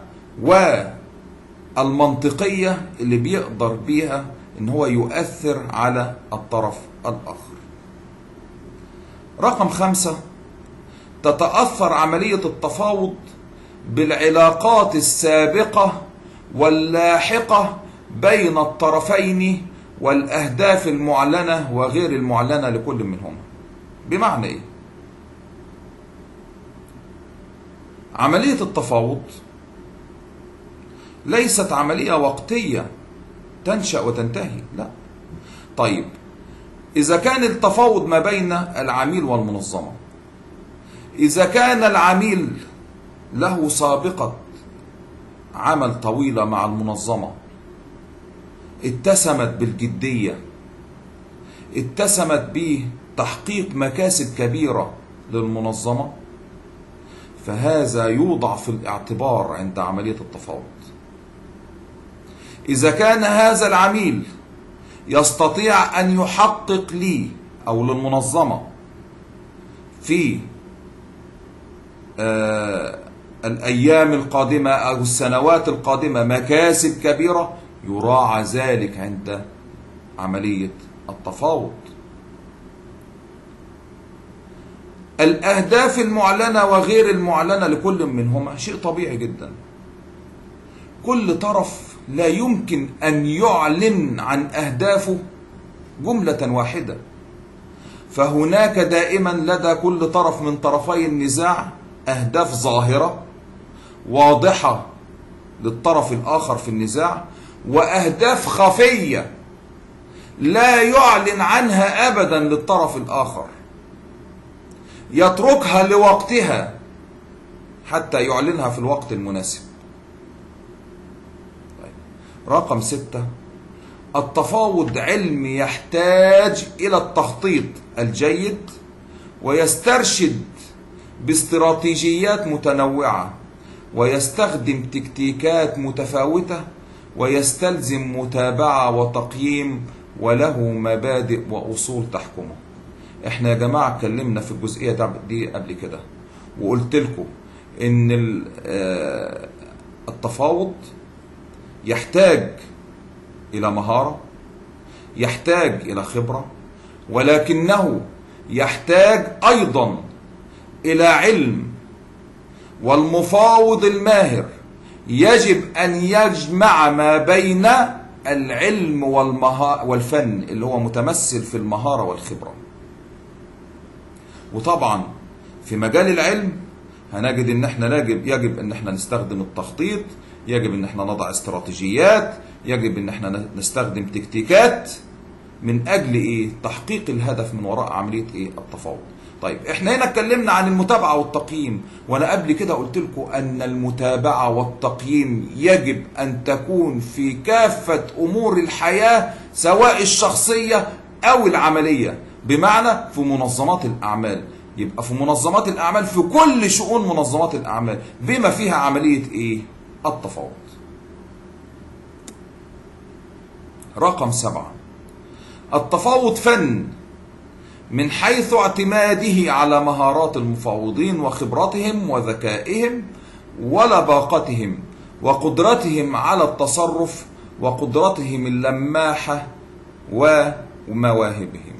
والمنطقيه اللي بيقدر بيها ان هو يؤثر على الطرف الاخر رقم خمسة تتأثر عملية التفاوض بالعلاقات السابقة واللاحقة بين الطرفين والأهداف المعلنة وغير المعلنة لكل منهما بمعنى إيه؟ عملية التفاوض ليست عملية وقتية تنشأ وتنتهي لا طيب إذا كان التفاوض ما بين العميل والمنظمة إذا كان العميل له سابقة عمل طويلة مع المنظمة اتسمت بالجدية اتسمت بتحقيق مكاسب كبيرة للمنظمة فهذا يوضع في الاعتبار عند عملية التفاوض إذا كان هذا العميل يستطيع أن يحقق لي أو للمنظمة في آه الأيام القادمة أو السنوات القادمة مكاسب كبيرة يراعى ذلك عند عملية التفاوض الأهداف المعلنة وغير المعلنة لكل منهما شيء طبيعي جدا كل طرف لا يمكن أن يعلن عن أهدافه جملة واحدة فهناك دائما لدى كل طرف من طرفي النزاع أهداف ظاهرة واضحة للطرف الآخر في النزاع وأهداف خفية لا يعلن عنها أبدا للطرف الآخر يتركها لوقتها حتى يعلنها في الوقت المناسب رقم ستة التفاوض علم يحتاج إلى التخطيط الجيد ويسترشد باستراتيجيات متنوعة ويستخدم تكتيكات متفاوتة ويستلزم متابعة وتقييم وله مبادئ وأصول تحكمه احنا يا جماعة اتكلمنا في الجزئية دي قبل كده وقلت لكم ان التفاوض يحتاج إلى مهارة يحتاج إلى خبرة ولكنه يحتاج أيضا إلى علم والمفاوض الماهر يجب أن يجمع ما بين العلم والمها والفن اللي هو متمثل في المهارة والخبرة وطبعا في مجال العلم هنجد ان احنا يجب يجب ان احنا نستخدم التخطيط يجب ان احنا نضع استراتيجيات يجب ان احنا نستخدم تكتيكات من اجل ايه تحقيق الهدف من وراء عمليه ايه التفاوض طيب احنا هنا اتكلمنا عن المتابعه والتقييم وانا قبل كده قلت لكم ان المتابعه والتقييم يجب ان تكون في كافه امور الحياه سواء الشخصيه او العمليه بمعنى في منظمات الاعمال يبقى في منظمات الاعمال في كل شؤون منظمات الاعمال بما فيها عمليه ايه التفاوض رقم سبعة التفاوض فن من حيث اعتماده على مهارات المفاوضين وخبرتهم وذكائهم ولباقتهم وقدرتهم على التصرف وقدرتهم اللماحة ومواهبهم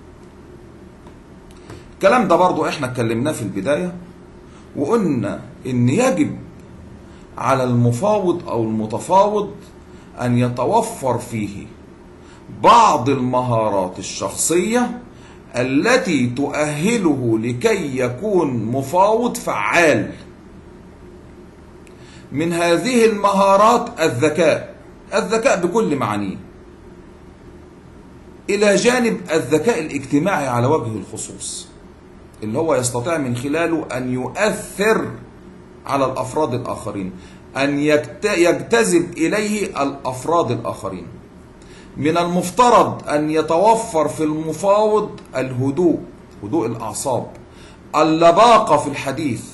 الكلام ده برضو احنا اتكلمناه في البداية وقلنا ان يجب على المفاوض او المتفاوض ان يتوفر فيه بعض المهارات الشخصيه التي تؤهله لكي يكون مفاوض فعال من هذه المهارات الذكاء الذكاء بكل معانيه الى جانب الذكاء الاجتماعي على وجه الخصوص اللي هو يستطيع من خلاله ان يؤثر على الافراد الاخرين ان يجتذب اليه الافراد الاخرين من المفترض ان يتوفر في المفاوض الهدوء هدوء الاعصاب اللباقه في الحديث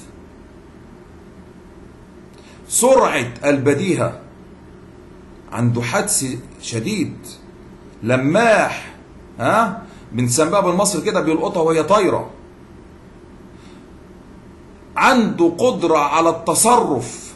سرعه البديهه عنده حدس شديد لماح ها بنسميها بالمصري كده بيلقطها وهي طايره عنده قدره على التصرف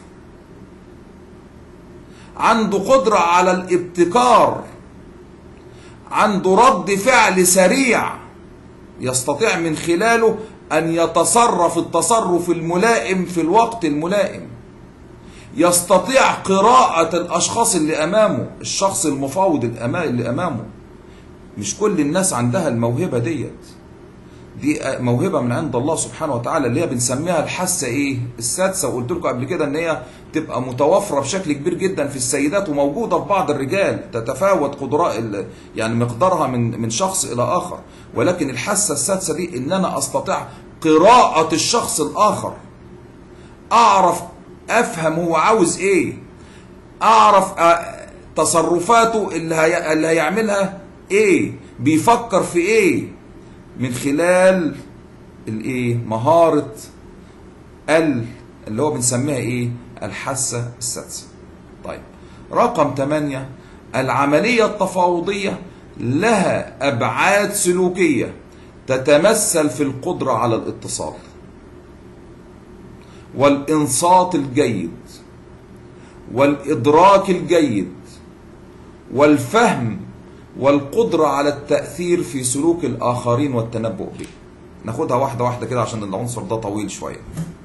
عنده قدره على الابتكار عنده رد فعل سريع يستطيع من خلاله ان يتصرف التصرف الملائم في الوقت الملائم يستطيع قراءة الأشخاص اللي أمامه الشخص المفاوض اللي أمامه مش كل الناس عندها الموهبة ديت دي موهبة من عند الله سبحانه وتعالى اللي هي بنسميها الحاسة إيه السادسة وقلت لكم قبل كده إن هي تبقى متوفرة بشكل كبير جدا في السيدات وموجودة في بعض الرجال تتفاوت قدراء يعني مقدارها من من شخص إلى آخر ولكن الحاسة السادسة دي إن أنا أستطيع قراءة الشخص الآخر أعرف افهم هو عاوز ايه اعرف تصرفاته اللي, هي... اللي هيعملها ايه بيفكر في ايه من خلال الايه مهارة ال اللي هو بنسميها ايه الحاسة السادسة طيب رقم 8 العملية التفاوضية لها ابعاد سلوكية تتمثل في القدرة على الاتصال والإنصات الجيد والإدراك الجيد والفهم والقدرة على التأثير في سلوك الآخرين والتنبؤ به ناخدها واحدة واحدة كده عشان العنصر ده طويل شوية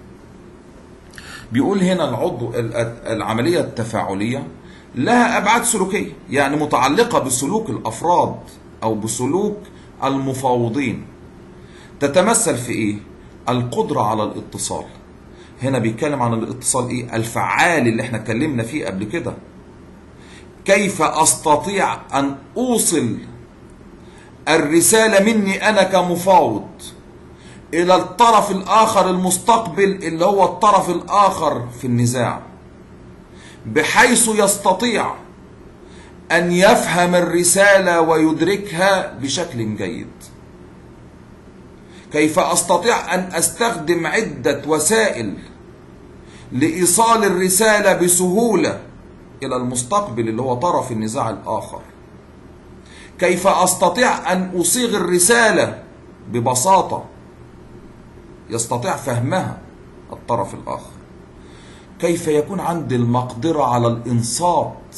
بيقول هنا العضو العملية التفاعلية لها أبعاد سلوكية يعني متعلقة بسلوك الأفراد أو بسلوك المفاوضين تتمثل في إيه؟ القدرة على الاتصال هنا بيتكلم عن الاتصال ايه الفعال اللي احنا اتكلمنا فيه قبل كده كيف استطيع ان اوصل الرسالة مني انا كمفاوض الى الطرف الاخر المستقبل اللي هو الطرف الاخر في النزاع بحيث يستطيع ان يفهم الرسالة ويدركها بشكل جيد كيف استطيع ان استخدم عده وسائل لايصال الرساله بسهوله الى المستقبل اللي هو طرف النزاع الاخر كيف استطيع ان اصيغ الرساله ببساطه يستطيع فهمها الطرف الاخر كيف يكون عندي المقدرة على الإنصات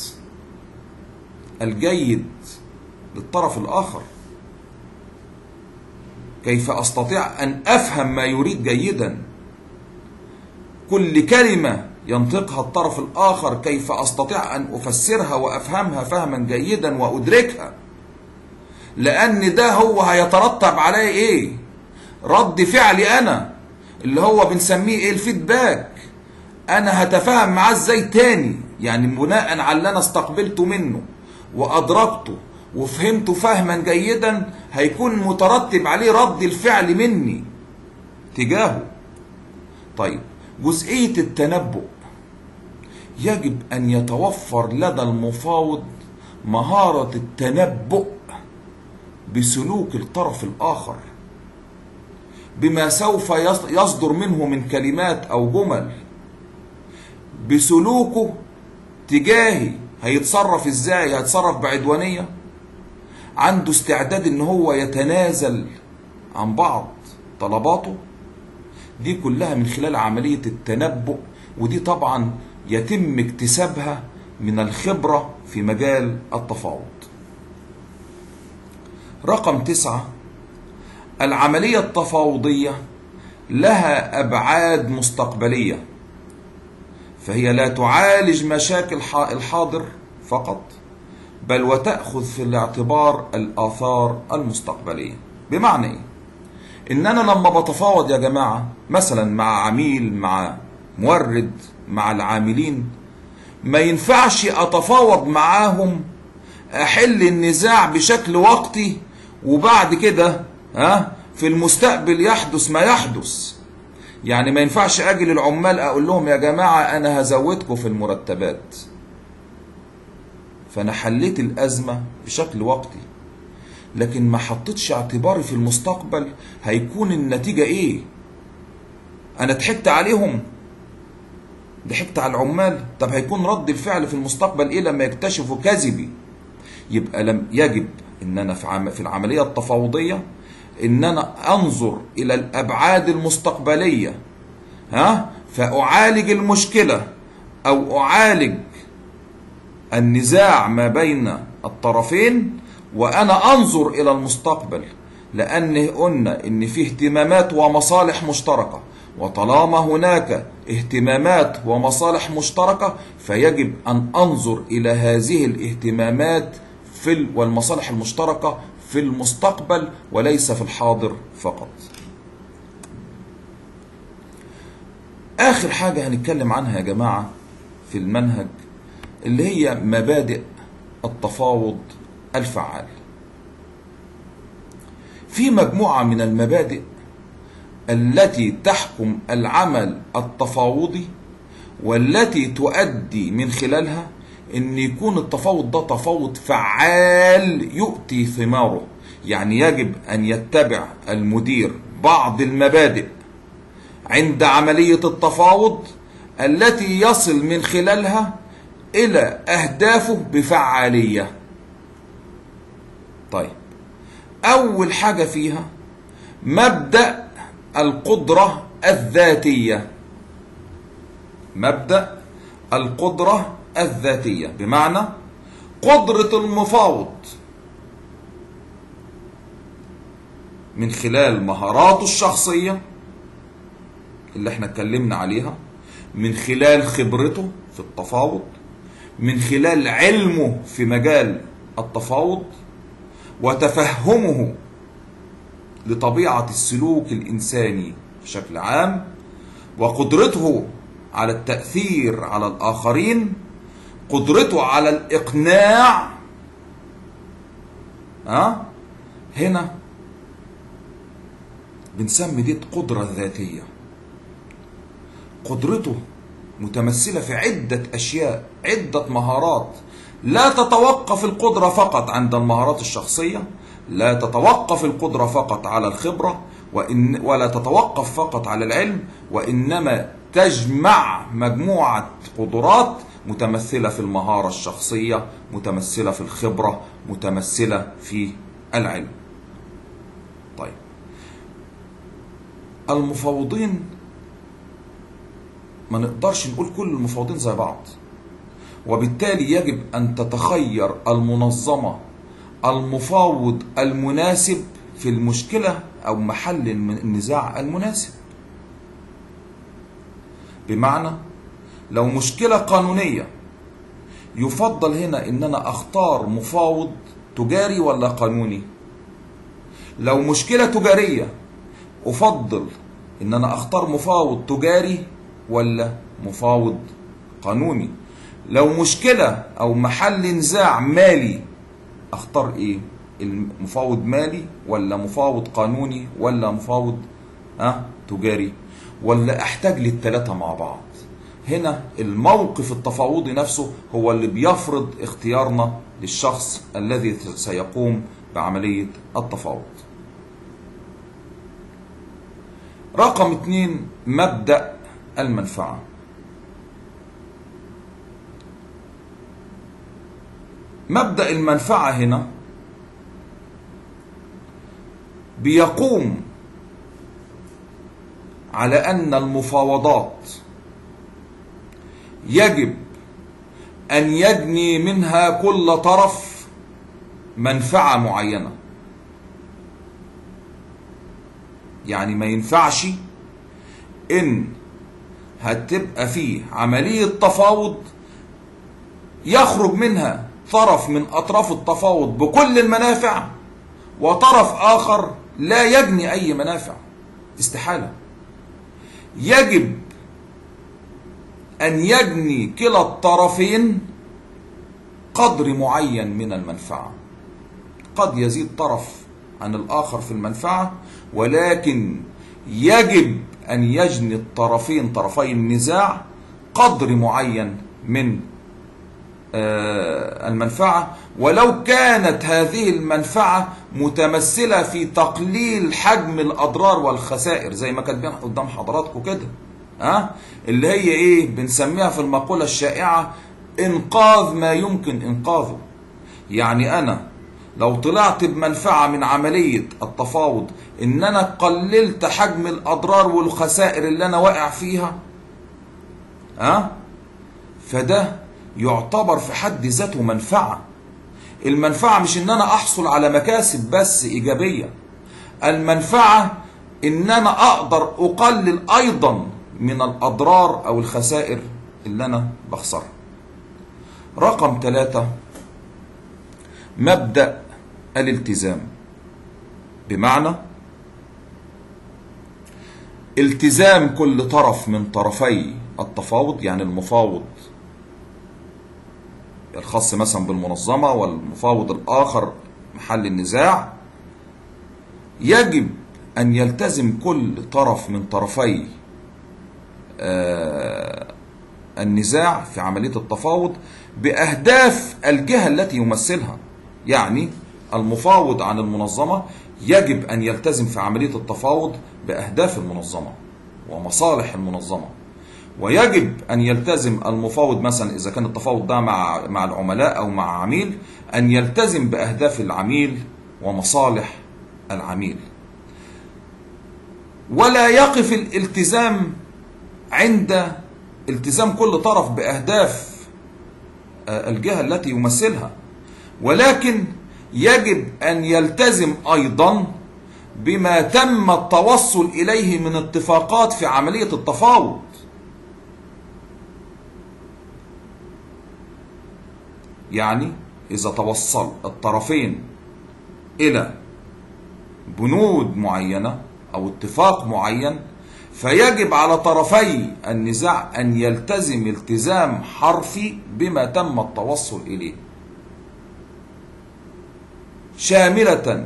الجيد للطرف الآخر كيف أستطيع أن أفهم ما يريد جيدا كل كلمة ينطقها الطرف الآخر كيف أستطيع أن أفسرها وأفهمها فهما جيدا وأدركها لأن ده هو هيترتب عليه إيه رد فعلي أنا اللي هو بنسميه إيه الفيدباك أنا هتفاهم معاه إزاي تاني يعني بناء على اللي أنا استقبلته منه وأدركته وفهمته فهما جيدا هيكون مترتب عليه رد الفعل مني تجاهه طيب جزئية التنبؤ يجب أن يتوفر لدى المفاوض مهارة التنبؤ بسلوك الطرف الآخر بما سوف يصدر منه من كلمات أو جمل بسلوكه تجاهي هيتصرف ازاي هيتصرف بعدوانية عنده استعداد ان هو يتنازل عن بعض طلباته دي كلها من خلال عملية التنبؤ ودي طبعا يتم اكتسابها من الخبرة في مجال التفاوض رقم تسعة العملية التفاوضية لها أبعاد مستقبلية فهي لا تعالج مشاكل الحاضر فقط بل وتأخذ في الاعتبار الآثار المستقبلية بمعنى إيه؟ إن أنا لما بتفاوض يا جماعة مثلا مع عميل مع مورد مع العاملين ما ينفعش أتفاوض معاهم أحل النزاع بشكل وقتي وبعد كده ها في المستقبل يحدث ما يحدث يعني ما ينفعش اجي للعمال اقول لهم يا جماعه انا هزودكم في المرتبات فانا حليت الازمه بشكل وقتي لكن ما حطيتش اعتباري في المستقبل هيكون النتيجه ايه انا ضحكت عليهم ضحكت على العمال طب هيكون رد الفعل في المستقبل ايه لما يكتشفوا كذبي يبقى لم يجب ان انا في في العمليه التفاوضيه ان انا انظر الى الابعاد المستقبليه ها فاعالج المشكله او اعالج النزاع ما بين الطرفين وانا انظر الى المستقبل لان قلنا ان في اهتمامات ومصالح مشتركه وطالما هناك اهتمامات ومصالح مشتركه فيجب ان انظر الى هذه الاهتمامات في والمصالح المشتركه في المستقبل وليس في الحاضر فقط آخر حاجة هنتكلم عنها يا جماعة في المنهج اللي هي مبادئ التفاوض الفعال في مجموعة من المبادئ التي تحكم العمل التفاوضي والتي تؤدي من خلالها ان يكون التفاوض ده تفاوض فعال يؤتي ثماره يعني يجب ان يتبع المدير بعض المبادئ عند عمليه التفاوض التي يصل من خلالها الى اهدافه بفعاليه طيب اول حاجه فيها مبدا القدره الذاتيه مبدا القدره الذاتية بمعنى قدرة المفاوض من خلال مهاراته الشخصية اللي احنا اتكلمنا عليها من خلال خبرته في التفاوض من خلال علمه في مجال التفاوض وتفهمه لطبيعة السلوك الإنساني بشكل عام وقدرته على التأثير على الآخرين قدرته على الإقناع ها هنا بنسمي دي قدرة ذاتية قدرته متمثلة في عدة أشياء عدة مهارات لا تتوقف القدرة فقط عند المهارات الشخصية لا تتوقف القدرة فقط على الخبرة وإن ولا تتوقف فقط على العلم وإنما تجمع مجموعة قدرات متمثلة في المهارة الشخصية متمثلة في الخبرة متمثلة في العلم طيب المفوضين ما نقدرش نقول كل المفاوضين زي بعض وبالتالي يجب أن تتخير المنظمة المفاوض المناسب في المشكلة أو محل النزاع المناسب بمعنى لو مشكلة قانونية يفضل هنا ان انا اختار مفاوض تجاري ولا قانوني لو مشكلة تجارية افضل ان انا اختار مفاوض تجاري ولا مفاوض قانوني لو مشكلة او محل نزاع مالي اختار ايه المفاوض مالي ولا مفاوض قانوني ولا مفاوض ها تجاري ولا احتاج للثلاثة مع بعض هنا الموقف التفاوضي نفسه هو اللي بيفرض اختيارنا للشخص الذي سيقوم بعملية التفاوض رقم اتنين مبدأ المنفعة مبدأ المنفعة هنا بيقوم على أن المفاوضات يجب أن يجني منها كل طرف منفعة معينة يعني ما ينفعش إن هتبقى فيه عملية تفاوض يخرج منها طرف من أطراف التفاوض بكل المنافع وطرف آخر لا يجني أي منافع استحالة يجب أن يجني كلا الطرفين قدر معين من المنفعة قد يزيد طرف عن الآخر في المنفعة ولكن يجب أن يجني الطرفين طرفي النزاع قدر معين من المنفعة ولو كانت هذه المنفعة متمثلة في تقليل حجم الأضرار والخسائر زي ما كاتبين قدام حضراتكم كده ها اللي هي ايه بنسميها في المقولة الشائعة انقاذ ما يمكن انقاذه يعني انا لو طلعت بمنفعة من عملية التفاوض ان انا قللت حجم الاضرار والخسائر اللي انا واقع فيها ها فده يعتبر في حد ذاته منفعة المنفعة مش ان انا احصل على مكاسب بس ايجابية المنفعة ان انا اقدر اقلل ايضا من الاضرار او الخسائر اللي انا بخسرها رقم ثلاثة مبدأ الالتزام بمعنى التزام كل طرف من طرفي التفاوض يعني المفاوض الخاص مثلا بالمنظمة والمفاوض الآخر محل النزاع يجب أن يلتزم كل طرف من طرفي النزاع في عملية التفاوض بأهداف الجهة التي يمثلها يعني المفاوض عن المنظمة يجب أن يلتزم في عملية التفاوض بأهداف المنظمة ومصالح المنظمة ويجب أن يلتزم المفاوض مثلا إذا كان التفاوض ده مع مع العملاء أو مع عميل أن يلتزم بأهداف العميل ومصالح العميل ولا يقف الالتزام عند التزام كل طرف بأهداف الجهة التي يمثلها ولكن يجب أن يلتزم أيضا بما تم التوصل إليه من اتفاقات في عملية التفاوض يعني إذا توصل الطرفين إلى بنود معينة أو اتفاق معين فيجب على طرفي النزاع أن يلتزم التزام حرفي بما تم التوصل إليه شاملة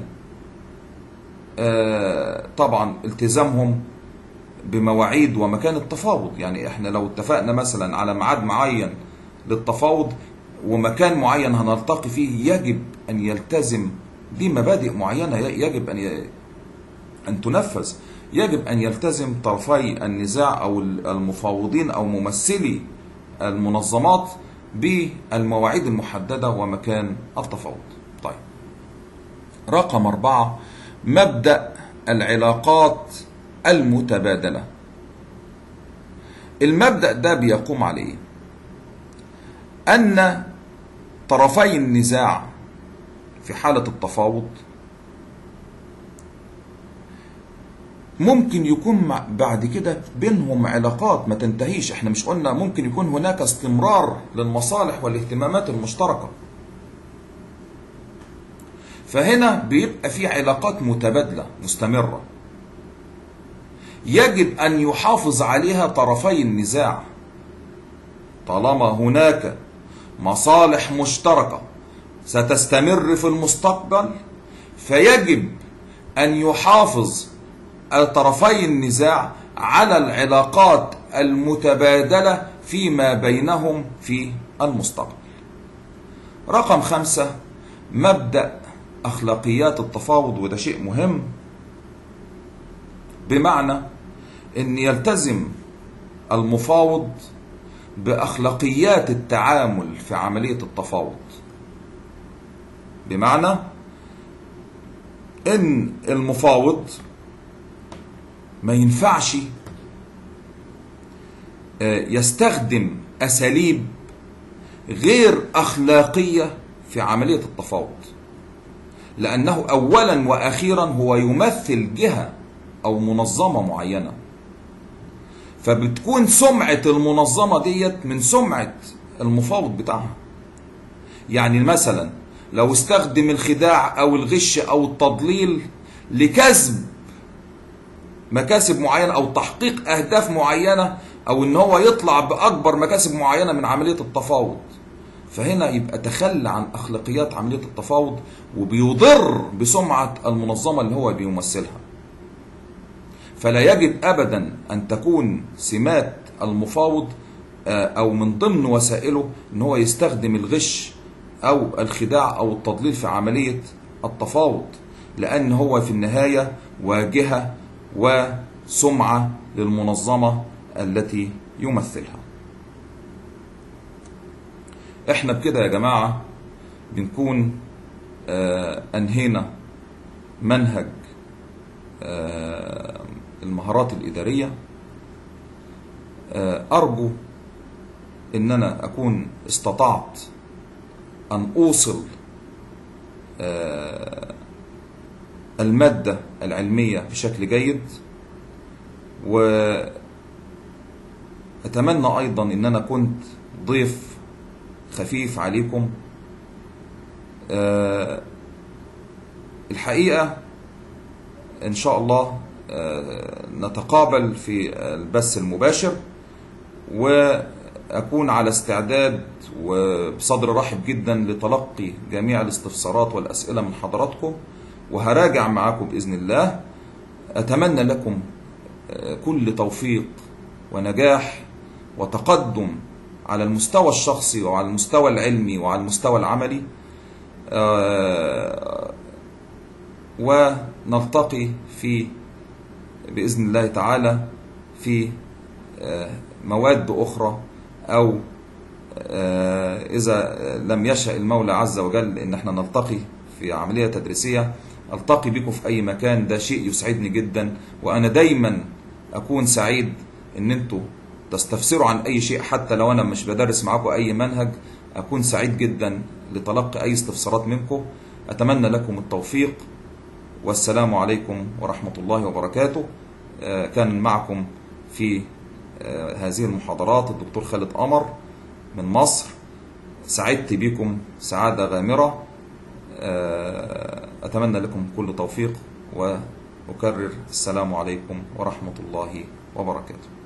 طبعا التزامهم بمواعيد ومكان التفاوض يعني احنا لو اتفقنا مثلا على ميعاد معين للتفاوض ومكان معين هنلتقي فيه يجب أن يلتزم دي مبادئ معينة يجب أن أن تنفذ يجب أن يلتزم طرفي النزاع أو المفاوضين أو ممثلي المنظمات بالمواعيد المحددة ومكان التفاوض طيب رقم أربعة مبدأ العلاقات المتبادلة المبدأ ده بيقوم على ايه ان طرفي النزاع في حالة التفاوض ممكن يكون مع- بعد كده بينهم علاقات ما تنتهيش احنا مش قلنا ممكن يكون هناك استمرار للمصالح والاهتمامات المشتركة فهنا بيبقى في علاقات متبادلة مستمرة يجب أن يحافظ عليها طرفي النزاع طالما هناك مصالح مشتركة ستستمر في المستقبل فيجب أن يحافظ طرفي النزاع على العلاقات المتبادلة فيما بينهم في المستقبل رقم خمسة مبدأ أخلاقيات التفاوض وده شيء مهم بمعنى أن يلتزم المفاوض بأخلاقيات التعامل في عملية التفاوض بمعنى أن المفاوض ما ينفعش آه، يستخدم أساليب غير أخلاقية في عملية التفاوض لأنه أولا وأخيرا هو يمثل جهة أو منظمة معينة فبتكون سمعة المنظمة ديت من سمعة المفاوض بتاعها يعني مثلا لو استخدم الخداع أو الغش أو التضليل لكسب مكاسب معينة أو تحقيق أهداف معينة أو إن هو يطلع بأكبر مكاسب معينة من عملية التفاوض فهنا يبقى تخلى عن أخلاقيات عملية التفاوض وبيضر بسمعة المنظمة اللي هو بيمثلها فلا يجب أبدا أن تكون سمات المفاوض آه، أو من ضمن وسائله أن هو يستخدم الغش أو الخداع أو التضليل في عملية التفاوض لأن هو في النهاية واجهة وسمعة للمنظمة التي يمثلها احنا بكده يا جماعة بنكون آه انهينا منهج آه المهارات الإدارية آه أرجو إن أنا أكون استطعت أن أوصل آه المادة العلمية بشكل جيد وأتمنى أيضا إن أنا كنت ضيف خفيف عليكم آه الحقيقة إن شاء الله آه نتقابل في البث المباشر وأكون على استعداد وبصدر رحب جدا لتلقي جميع الاستفسارات والأسئلة من حضراتكم وهراجع معاكم بإذن الله أتمنى لكم كل توفيق ونجاح وتقدم على المستوى الشخصي وعلى المستوى العلمي وعلى المستوى العملي ونلتقي في بإذن الله تعالى في مواد أخرى أو إذا لم يشاء المولى عز وجل إن احنا نلتقي في عملية تدريسية التقي بكم في اي مكان ده شيء يسعدني جدا وانا دايما اكون سعيد ان انتوا تستفسروا عن اي شيء حتى لو انا مش بدرس معاكم اي منهج اكون سعيد جدا لتلقي اي استفسارات منكم اتمنى لكم التوفيق والسلام عليكم ورحمة الله وبركاته كان معكم في هذه المحاضرات الدكتور خالد قمر من مصر سعدت بكم سعادة غامرة أتمنى لكم كل توفيق وأكرر السلام عليكم ورحمة الله وبركاته